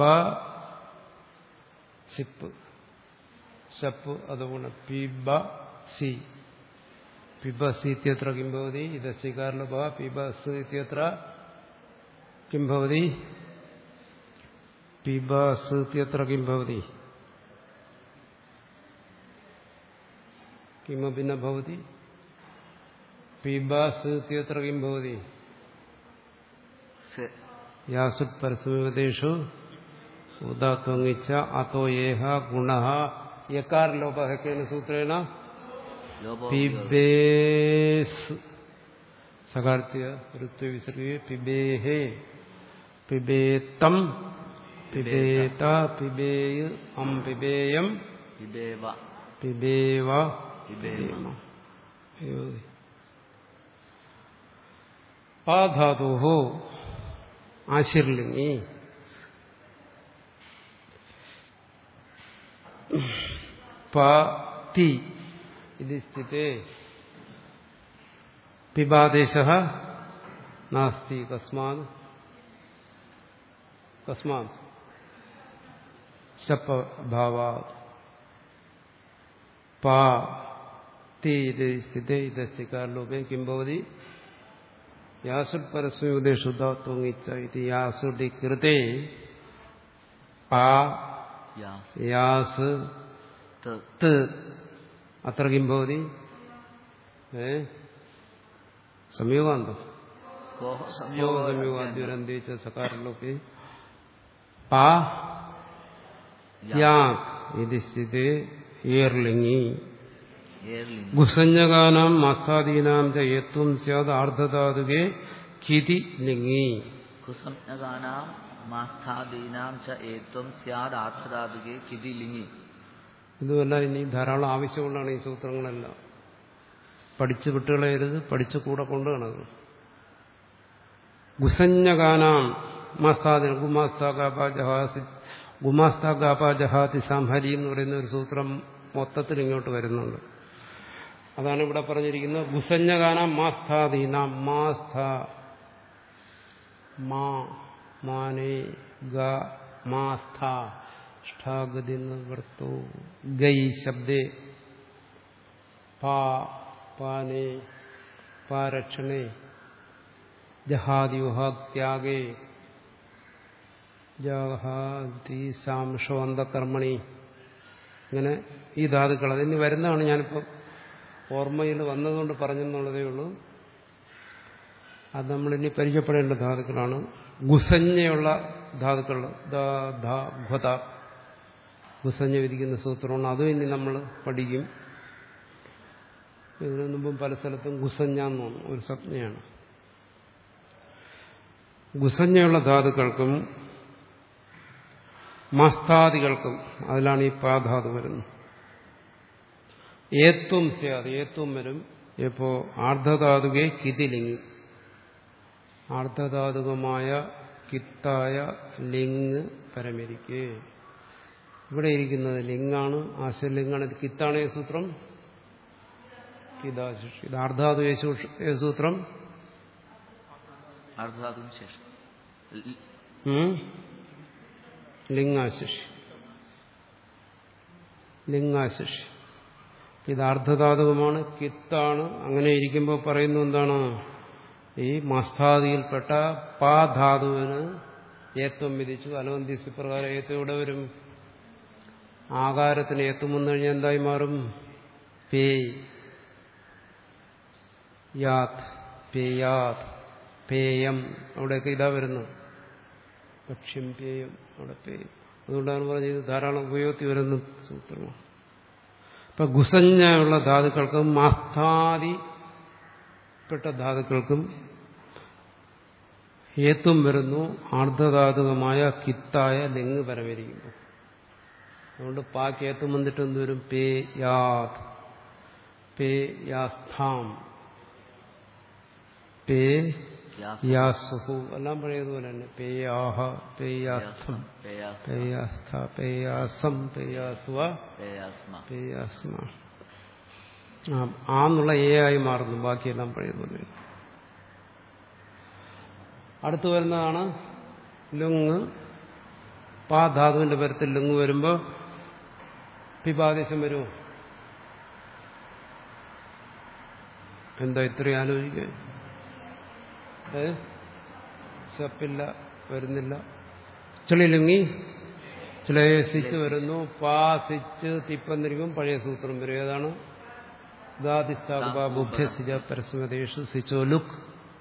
സിപ്പ് ശപ്പ് അതുകൊണ്ട് പിബ സി പിബസി ഇത്യത്ര കിം ഭവതി ഇതസ്യകാരലോപ പിബസ് ഇത്യത്ര കിം ഭവതി പിബസ് ഇത്യത്ര കിം ഭവതി കിമപി ന ഭവതി പിബസ് ഇത്യത്ര കിം ഭവതി സെ യാസുത് പരസ്മേവതേഷു ഉദാത്വങ്ങിച്ച അത്തോ ഏഹ ഗുണ യകാരലോപ കേന സൂത്രേണ ലോപോ പിബേസ് സകാർത്തിയ ഋത്വ വിസർഗേ പിബേഹേ പിബേത്തം പിബേത പിബേയ് അം പിബേയം ഇദേവ പിബേവ പിബേമ പാധാതു ആശിർലിംഗി പി ഇത് സ്ഥിതേ പിബാദേശ നാസ്തി കസ്മാത് കസ്മാത് ശപ്പഭാവ പാ തി ഇത് സ്ഥിതേ ഇതസ്യ കാരലോപേ കിം ഭവതി യാസുഡ് പരസ്മയുദേ ശുദ്ധാത്വങ്ങിച്ച ഇത് യാസുഡി കൃതേ പാ യാ യാസ് ത ത് അത്ര കിം ഭവതി ഏ സംയോഗാന്തം സ്കോഹ സംയോഗ സംയോഗാദ്യുരന്തി ച സകാരലോപി പാ യാ ഇത് സ്ഥിതി ഏർലിംഗി ഏർലിംഗ് ഗുസഞ്ജകാനാം മസ്താദീനാം ച യത്വം സ്യാദ് ആർദ്ധധാതുകെ കിതി ലിംഗി കുസംജ്ഞകാനാം മാസ്ഥാദീനാം ച ഏത്വം സ്യാദ് ആർത്ഥധാതുകെ കിതി ലിംഗി ഇതുമല്ല ഇനി ധാരാളം ആവശ്യമുള്ളതാണ് ഈ സൂത്രങ്ങളെല്ലാം പഠിച്ചു വിട്ടുകളയരുത് പഠിച്ചു കൂടെ കൊണ്ടു നടക്കണം ഗുസഞ്ജകാനാം മസ്താദിന ഗുമാസ്താകാപാജഹാസി ഗുമാസ്താകാപാജഹാതി സാംഹരി എന്ന് പറയുന്ന ഒരു സൂത്രം മൊത്തത്തിൽ ഇങ്ങോട്ട് വരുന്നുണ്ട് അതാണ് ഇവിടെ പറഞ്ഞിരിക്കുന്നത് ഗുസഞ്ജകാനാം മാസ്ഥാദീനാം മാസ്ഥ മാ മാനേ ഗ മാസ്ഥ ഷ്ഠാഗതി വൃത്തോ ഗൈ ശബ്ദേ പാ പാനേ പാരക്ഷണേ ജഹാദിയുഹാത്യാഗേ ജഹാതി സാംശോന്തകർമ്മണി ഇങ്ങനെ ഈ ധാതുക്കൾ അതിന് വരുന്നതാണ് ഞാനിപ്പോൾ ഓർമ്മയിൽ വന്നതുകൊണ്ട് പറഞ്ഞെന്നുള്ളതേ ഉള്ളൂ അത് നമ്മളിനി പരിചയപ്പെടേണ്ട ധാതുക്കളാണ് ഗുസഞ്ഞയുള്ള ധാതുക്കൾ ദ ധ ഘ്വത ഗുസഞ്ഞ വിധിക്കുന്ന സൂത്രമാണ് അതും ഇനി നമ്മൾ പഠിക്കും ഇതിനു മുമ്പും പല സ്ഥലത്തും ഗുസഞ്ഞ എന്ന് തോന്നുന്നു ഒരു സംജ്ഞയാണ് ഗുസഞ്ഞയുള്ള ധാതുക്കൾക്കും മസ്താദികൾക്കും അതിലാണ് ഈ പാധാതു വരുന്നത് ഏത്വം സ്യാത് ഏത്വം വരും എപ്പോ ആർദ്ധധാതുകെ കിതിലിങ്ങി ആർദ്ധധാതുകമായ കിത്തായ ലിങ് പരമരിക്ക് ഇവിടെ ഇരിക്കുന്നത് ലിംഗാണ് ആശലിംഗാണ് ഇത് കിത്താണ് ഈ സൂത്രം കിതാശിഷ് ഇത് ആർദ്ധാതു ഏ സൂത്രം അർദ്ധാതുവിന് ശേഷം ലി- ഉം? ലിംഗാശിഷ് ലിംഗാശിഷ് ഇത് അർദ്ധധാതുകമാണ് കിത്താണ് അങ്ങനെ ഇരിക്കുമ്പോൾ പറയുന്നു എന്താണ് ഈ മസ്താദിയിൽപ്പെട്ട പാ ധാതുവിന് ഏത്വം വിധിച്ചു അലോന്തിസ് പ്രകാരം ഏത്വം ഇവിടെ വരും ആകാരത്തിന് ഏത്വം വന്നു കഴിഞ്ഞാൽ എന്തായി മാറും പേ യാത് പേയാത് പേയം അവിടെയൊക്കെ ഇതാ വരുന്നു ഭക്ഷ്യം പേയം അവിടെ പേയം അതുകൊണ്ടാണ് പറഞ്ഞത് ഇത് ധാരാളം ഉപയോഗത്തിൽ വരുന്ന സൂത്രമാണ് ഇപ്പൊ ഗുസഞ്ഞുള്ള ധാതുക്കൾക്കും മാസ്ഥാദിപ്പെട്ട ധാതുക്കൾക്കും ഏത്തും വരുന്നു ആർദ്ധധാതുകമായ കിത്തായ ലിംഗ് പരമരിക്കുമ്പോൾ അതുകൊണ്ട് പാക്ക് ഏത്തും വന്നിട്ട് എന്ത് വരും പേ യാത് പേ യാസ്ഥാം പേ യാസ് യാസുഹു എല്ലാം പഴയതുപോലെ തന്നെ പേയാഹ പേയാസ്ഥം പേയാസ് പേയാസ്ഥ പേയാസം പേയാസ്വ പേയാസ്മ പേയാസ്മ ആ ആ എന്നുള്ള എ ആയി മാറുന്നു ബാക്കിയെല്ലാം പഴയതുപോലെ അടുത്തു വരുന്നതാണ് ലുങ് പാ ധാതുവിന്റെ പരത്തിൽ ലുങ് വരുമ്പോൾ പിപാദേശം വരുമോ എന്താ ഇത്രയും ആലോചിക്കുക ഏ സപ്പില്ല വരുന്നില്ല ചെളിലുങ്ങി ചിലസിച്ച് വരുന്നു പാസിച്ച് തിപ്പന്നിരിക്കും പഴയ സൂത്രം വരും ഏതാണ് ദാതിസ്ഥാപുഭ്യസിജ പരസ്മതേഷു സിച്ചോ ലുക്ക്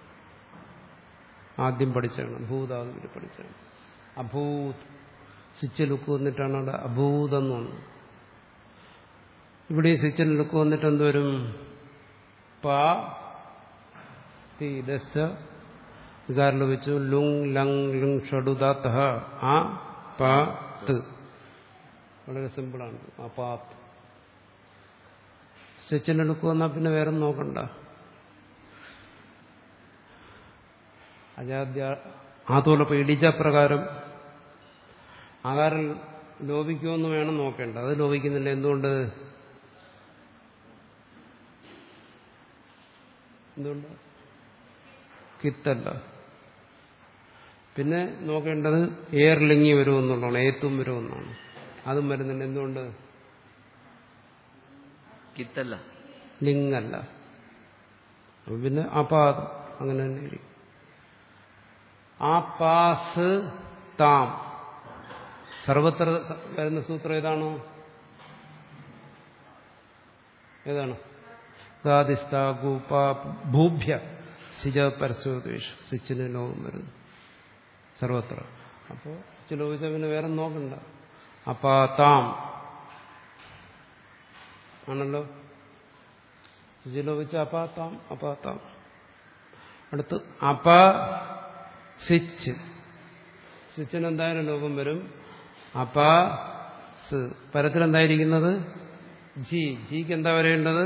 ആദ്യം പഠിച്ചാണ് ഭൂതാദിൽ പഠിച്ചാണ് അഭൂത് സിച്ച് ലുക്ക് വന്നിട്ടാണ് അവിടെ അഭൂതെന്ന് വന്നത് ഇവിടെ ഈ സിച്ചിന് ലുക്ക് വന്നിട്ട് എന്തുവരും പാ തി ദശ വികാരം വെച്ചു ലുങ് ലങ് ലുങ് ഷഡുദാത്ത ആ പ ത് വളരെ സിമ്പിളാണ് ആ പാത്ത് സ്റ്റിച്ചിന്റെ ലുക്ക് വന്നാൽ പിന്നെ വേറെ നോക്കണ്ട അജാദ്യ ആത്തോലപ്പം ഇടിച്ച പ്രകാരം ആകാരം ലോപിക്കുമെന്ന് വേണം നോക്കേണ്ട അത് ലോപിക്കുന്നില്ല എന്തുകൊണ്ട് എന്തുകൊണ്ട് കിത്തല്ല പിന്നെ നോക്കേണ്ടത് എയർലിങ്ങി വരുമെന്നുള്ളതാണ് ഏത്തും വരുമെന്നാണ് അതും വരുന്നുണ്ട് എന്തുകൊണ്ട് കിത്തല്ല ലിംഗല്ല അപ്പൊ പിന്നെ അപാദം അങ്ങനെ തന്നെ ഇരിക്കും ആ പാസ് താം സർവത്ര വരുന്ന സൂത്രം ഏതാണ് ഏതാണ് ഗാദിസ്ഥ ഗൂപ ഭൂഭ്യ സിജ പരസ്യോദ്വേഷ സിച്ചിന് ലോകം വരുന്നു സർവത്ര അപ്പോൾ സിച്ച് ലോപിച്ച പിന്നെ വേറെ നോക്കണ്ട അപ്പാ താം ആണല്ലോ സിച്ച് ലോപിച്ച അപാത്താം അപാത്താം അടുത്ത് അപ സിച്ച് സിച്ചിന് എന്തായാലും ലോകം വരും അപ സ് പരത്തിൽ എന്തായിരിക്കുന്നത് ജി ജിക്ക് എന്താ വരേണ്ടത്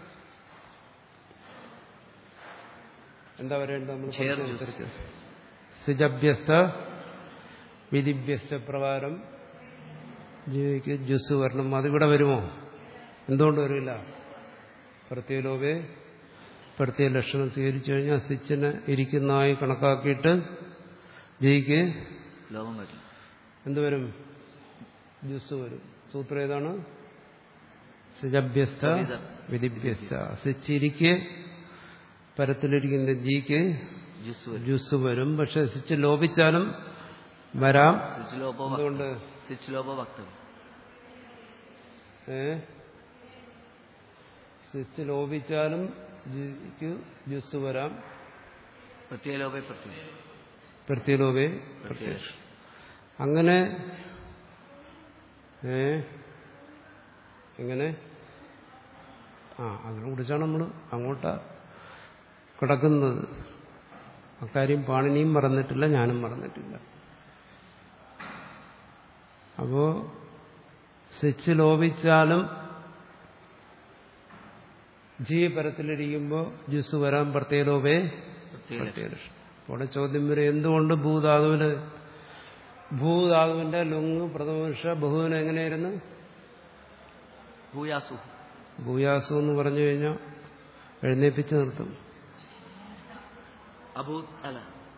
എന്താ വരേണ്ടത് നമ്മൾ ചേർ പഠിച്ചതനുസരിച്ച്. സിജഭ്യസ്ത വിധിഭ്യസ്ത പ്രകാരം ജിക്ക് ജുസ് വരണം അതിവിടെ വരുമോ എന്തുകൊണ്ട് വരില്ല പ്രത്യേകലോപേ പ്രത്യേക ലക്ഷണം സ്വീകരിച്ചു കഴിഞ്ഞാൽ സിച്ചിന് ഇരിക്കുന്നതായി കണക്കാക്കിയിട്ട് ജയിക്ക് ലോകം വരും എന്തുവരും ജുസ് വരും സൂത്രം ഏതാണ് സിജഭ്യസ്ത വിധിഭ്യസ്ത സിച്ചിരിക്ക് പരത്തിലിരിക്കുന്ന ജിക്ക് ജിസ് വരും ജ്യൂസ് വരും പക്ഷെ സിച്ച് ലോപിച്ചാലും വരാം സിച്ച് ലോപോ എന്തുകൊണ്ട് സിച്ച് ലോപോ വക്തവ്യം ഏ സ്വിച്ച് ലോപിച്ചാലും ജിക്ക് ജ്യൂസ് വരാം പ്രത്യേക ലോപേ പ്രത്യേക പ്രത്യേലോപേ പ്രത്യേക അങ്ങനെ ഏ എങ്ങനെ ആ അതിനെ കുറിച്ചാണ് നമ്മൾ അങ്ങോട്ടാ കിടക്കുന്നത് അക്കാര്യം പാണിനിയും മറന്നിട്ടില്ല ഞാനും മറന്നിട്ടില്ല അപ്പോ സ്വിച്ച് ലോപിച്ചാലും ജി പരത്തിലിരിക്കുമ്പോൾ ജ്യൂസ് വരാൻ പ്രത്യേകലോപേ പ്രത്യേക പ്രത്യേകലക്ഷണം അവിടെ ചോദ്യം വരെ എന്തുകൊണ്ട് ഭൂധാതുവില് ഭൂധാതുവിന്റെ ലുങ് പ്രഥമപുരുഷ ബഹുവിന് എങ്ങനെയായിരുന്നു ഭൂയാസു ഭൂയാസു എന്ന് പറഞ്ഞു കഴിഞ്ഞാൽ എഴുന്നേപ്പിച്ച് നിർത്തും അഭൂത് അല്ല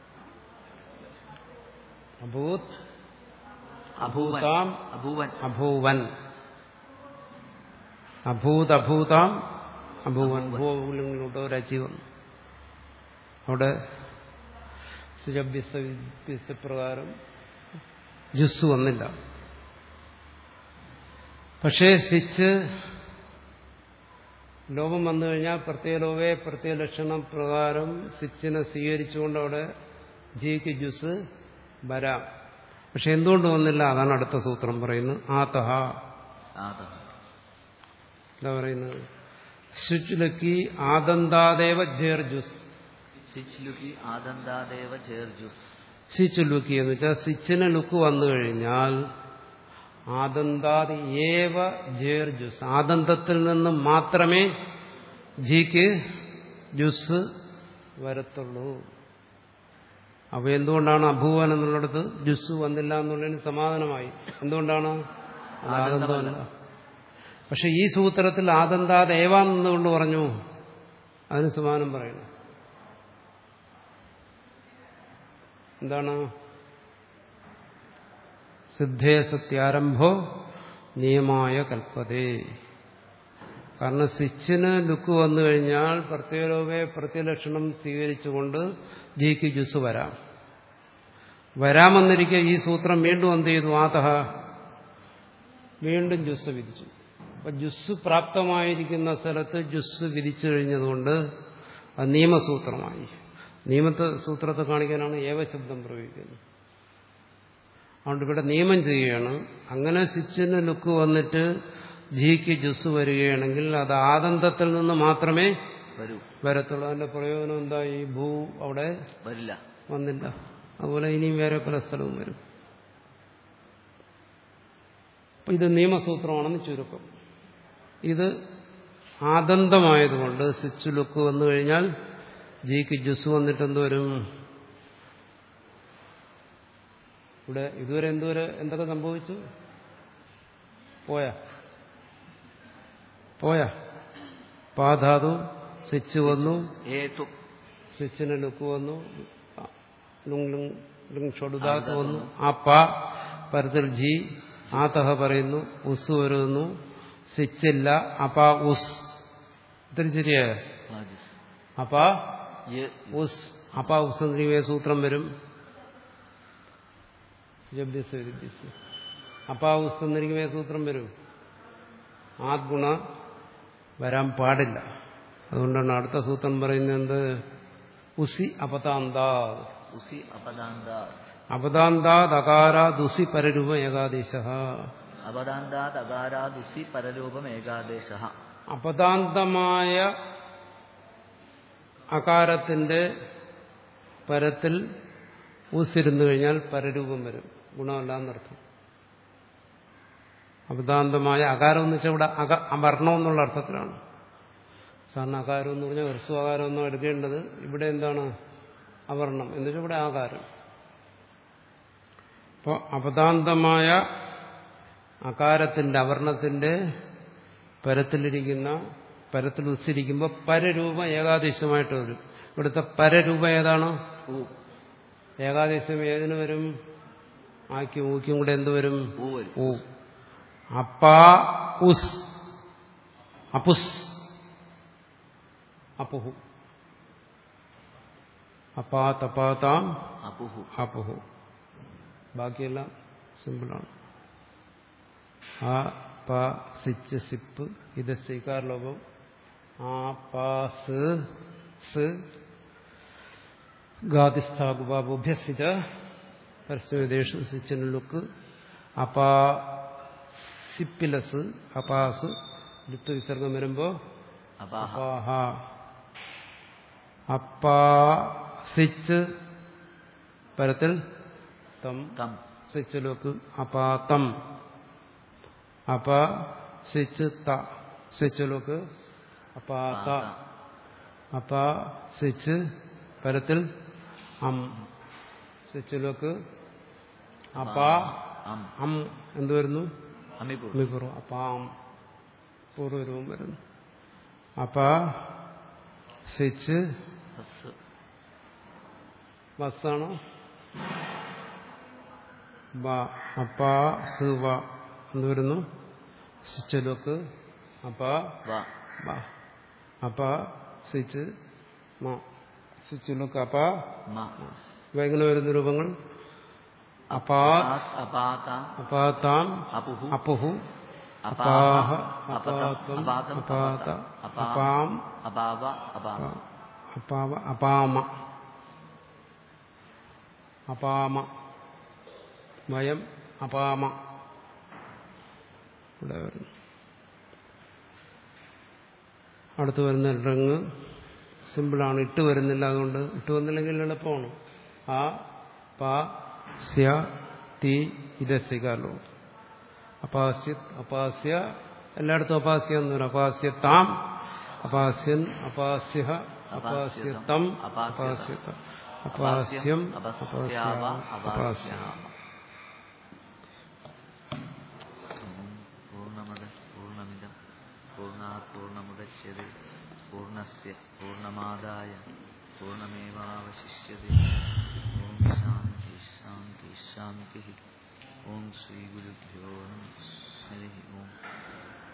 അഭൂത് അഭൂവൻ അഭൂതാം അഭൂവൻ അഭൂവൻ അഭൂത് അഭൂതാം അഭൂവൻ ഭൂലിംഗിലോട്ട് ഒരു അച്ചി വന്നു അവിടെ സുജഭ്യസ്തപ്രകാരം ജുസ് വന്നില്ല പക്ഷേ സ്വിച്ച് ലോകം വന്നു കഴിഞ്ഞാൽ പ്രത്യേക ലോകെ പ്രത്യേക ലക്ഷണം പ്രകാരം സ്വിച്ചിനെ സ്വീകരിച്ചുകൊണ്ട് അവിടെ ജിക്ക് ജ്യൂസ് വരാം പക്ഷെ എന്തുകൊണ്ട് വന്നില്ല അതാണ് അടുത്ത സൂത്രം പറയുന്നത് ആതഹ ആദം എന്താ പറയുന്നത് ശുചിലക്കി ആദന്താദേവ ജേർ ജ്യൂസ് സിച്ച് ലുക്കി ആദന്താദേവ ചേർ ജ്യൂസ് സ്വിച്ച് ലുക്കി എന്ന് വെച്ചാൽ സ്വിച്ചിന് ലുക്ക് വന്നു കഴിഞ്ഞാൽ ആദന്താദ് ഏവ ജേർ ജ്യൂസ് ആദന്തത്തിൽ നിന്ന് മാത്രമേ ജിക്ക് ജ്യൂസ് വരത്തുള്ളൂ അപ്പൊ എന്തുകൊണ്ടാണ് അഭൂവൻ എന്നുള്ളിടത്ത് ജ്യൂസ് വന്നില്ല എന്നുള്ളതിന് സമാധാനമായി എന്തുകൊണ്ടാണ് അത് ആദന്തമല്ല പക്ഷെ ഈ സൂത്രത്തിൽ ആദന്താദ് ഏവ എന്നുകൊണ്ട് പറഞ്ഞു അതിന് സമാനം പറയണം എന്താണ് സിദ്ധേ സത്യാരംഭോ നിയമായ കൽപ്പതേ കാരണം സ്വിച്ചിന് ലുക്ക് വന്നു കഴിഞ്ഞാൽ പ്രത്യേകലോപെ പ്രത്യലക്ഷണം സ്വീകരിച്ചുകൊണ്ട് ജിക്ക് ജ്യൂസ് വരാം വരാമെന്നിരിക്കെ ഈ സൂത്രം വീണ്ടും എന്ത് ചെയ്തു ആതഹ വീണ്ടും ജ്യൂസ് വിധിച്ചു അപ്പൊ ജ്യൂസ് പ്രാപ്തമായിരിക്കുന്ന സ്ഥലത്ത് ജ്യൂസ് വിധിച്ചു കഴിഞ്ഞതുകൊണ്ട് അത് നിയമസൂത്രമായി നിയമത്തെ സൂത്രത്തെ കാണിക്കാനാണ് ഏവശബ്ദം പ്രയോഗിക്കുന്നത് അതുകൊണ്ട് ഇവിടെ നിയമം ചെയ്യുകയാണ് അങ്ങനെ സ്വിച്ചിന് ലുക്ക് വന്നിട്ട് ജിക്ക് ജ്യൂസ് വരികയാണെങ്കിൽ അത് ആദന്തത്തിൽ നിന്ന് മാത്രമേ വരൂ വരത്തുള്ളൂ അതിന്റെ പ്രയോജനം എന്താ ഈ ഭൂ അവിടെ വരില്ല വന്നില്ല അതുപോലെ ഇനിയും വേറെ പല സ്ഥലവും വരും അപ്പൊ ഇത് നിയമസൂത്രമാണെന്ന് ചുരുക്കം ഇത് ആദന്തമായതുകൊണ്ട് സ്വിച്ച് ലുക്ക് വന്നു കഴിഞ്ഞാൽ ജിക്ക് ജ്യൂസ് വന്നിട്ട് എന്തുവരും ഇവിടെ ഇതുവരെ എന്തുവരെ എന്തൊക്കെ സംഭവിച്ചു പോയാ പോയാ പാധാതു സ്വിച്ച് വന്നു ഏതു സ്വിച്ചിന് ലുക്ക് വന്നു ലുങ് ലുങ് ലുങ് ഷൊടുദാത്ത് വന്നു ആ പ പരത്തിൽ ജി ആതഹ പറയുന്നു ഉസ് വരുന്നു സ്വിച്ചില്ല അപ ഉസ് ഇത്തിരി ശരിയായ ഹാജിസ് അപ യ ഉസ് അപ ഉസ് എന്നിവയെ സൂത്രം വരും ജബ്യസ് വിദ്യസ് അപ്പാവുസ് എന്നിരിക്കുമ്പോൾ സൂത്രം വരും ആ ഗുണ വരാൻ പാടില്ല അതുകൊണ്ടാണ് അടുത്ത സൂത്രം പറയുന്നത് എന്ത് ഉസി അപതാന്താ ഉസി അപദാന്ത അപതാന്താത് അകാര ദുസി പരരൂപ ഏകാദേശ അപദാന്താത് അകാരാത് ഉസി പരരൂപം ഏകാദേശ അപതാന്തമായ അകാരത്തിന്റെ പരത്തിൽ ഊസിരുന്നു കഴിഞ്ഞാൽ പരരൂപം വരും ഗുണമല്ല എന്നർത്ഥം അപതാന്തമായ അകാരം എന്ന് വെച്ചാൽ ഇവിടെ അക അവർണം എന്നുള്ള അർത്ഥത്തിലാണ് സാറിന് അകാരം എന്ന് പറഞ്ഞാൽ ഹ്രസ്വ ആകാരം ഒന്നും എടുക്കേണ്ടത് ഇവിടെ എന്താണ് അവർണം എന്ന് വെച്ചാൽ ഇവിടെ ആകാരം അപ്പോൾ അപതാന്തമായ അകാരത്തിന്റെ അവർണത്തിന്റെ പരത്തിലിരിക്കുന്ന പരത്തിൽ ഉസ്സിരിക്കുമ്പോൾ പരരൂപം ഏകാദേശമായിട്ട് വരും ഇവിടുത്തെ പരരൂപം ഏതാണ് ഊ ഏകാദേശം ഏതിന് വരും ആക്കും ഊക്കും കൂടെ എന്ത് വരും ഊ വരും ഊ അപ്പാ ഉസ് അപുസ് അപ്പുഹു അപ്പാ തപ്പാതാം അപുഹു അപ്പുഹു ബാക്കിയെല്ലാം സിമ്പിളാണ് ആ പ സിച്ച് സിപ്പ് ഇത് സ്വീകാര ലോപം ആ പ സ് സ് ഗാതിസ്ഥാകുബാബുഭ്യസിത പരസ്യവിദേശം സിച്ചിന് ലുക്ക് അപാ സിപ്പിലസ് അപാസ് ലുത്ത് വിസർഗം വരുമ്പോ അപാഹ അപാഹ അപ്പാ സിച്ച് പരത്തിൽ തം തം സിച്ചിലോക്ക് അപാതം അപ സിച്ച് ത സിച്ചിലോക്ക് അപാത അപ സിച്ച് പരത്തിൽ അം സിച്ചിലോക്ക് അപ അം അം എന്ത് വരുന്നു അമിപൂർ അമിപൂർവം അപ്പാം പൂർവ്വരൂപം വരുന്നു അപ സിച്ച് ഹസ് ബസ്സാണോ ബ അപ്പാ സ് വ എന്ത് വരുന്നു സിച്ചലോക്ക് അപ്പ വ ബ അപ്പ സിച്ച് മ സിച്ചിലോക്ക് അപ്പ മ ഇവ എങ്ങനെ വരുന്ന രൂപങ്ങൾ അപ്പാ ആസ് അപാത അപാതാം അപുഹു അപ്പുഹു അപാഹ അപാഹ അപതം അപാതം അപാത അപാത അപാം അപാം അപാവ അപാമ അപാവ അപാമ അപാമ വയം അപാമ ഇവിടെ വരുന്നു അടുത്ത് വരുന്ന റങ് സിമ്പിളാണ് ഇട്ട് വരുന്നില്ല അതുകൊണ്ട് ഇട്ട് വന്നില്ലെങ്കിൽ എളുപ്പമാണ് ആ പ സ്യ തി ഇതസ്യകാലോ അപാസ്യ അപാസ്യ എല്ലായിടത്തും അപാസ്യ എന്ന് പറയും അപാസ്യ താം അപാസ്യൻ അപാസ്യ അപാസ്യതം അപാസ്യത അപാസ്യം അപസ്യാവ അപാസ്യ അപാസ്യാമ പൂർണ്ണമത പൂർണ്ണമിതം പൂർണ്ണാത് പൂർണ്ണമുദച്യത്തെ പൂർണ്ണസ്യ പൂർണ്ണമാദായ പൂർണ്ണമേവാവശിഷ്യത്തെ ഓം ശാന്തി ശാന്തി ശാന്തി ഓം ശ്രീ ഗുരുഭ്യോ നമഃ ഹരി ഓം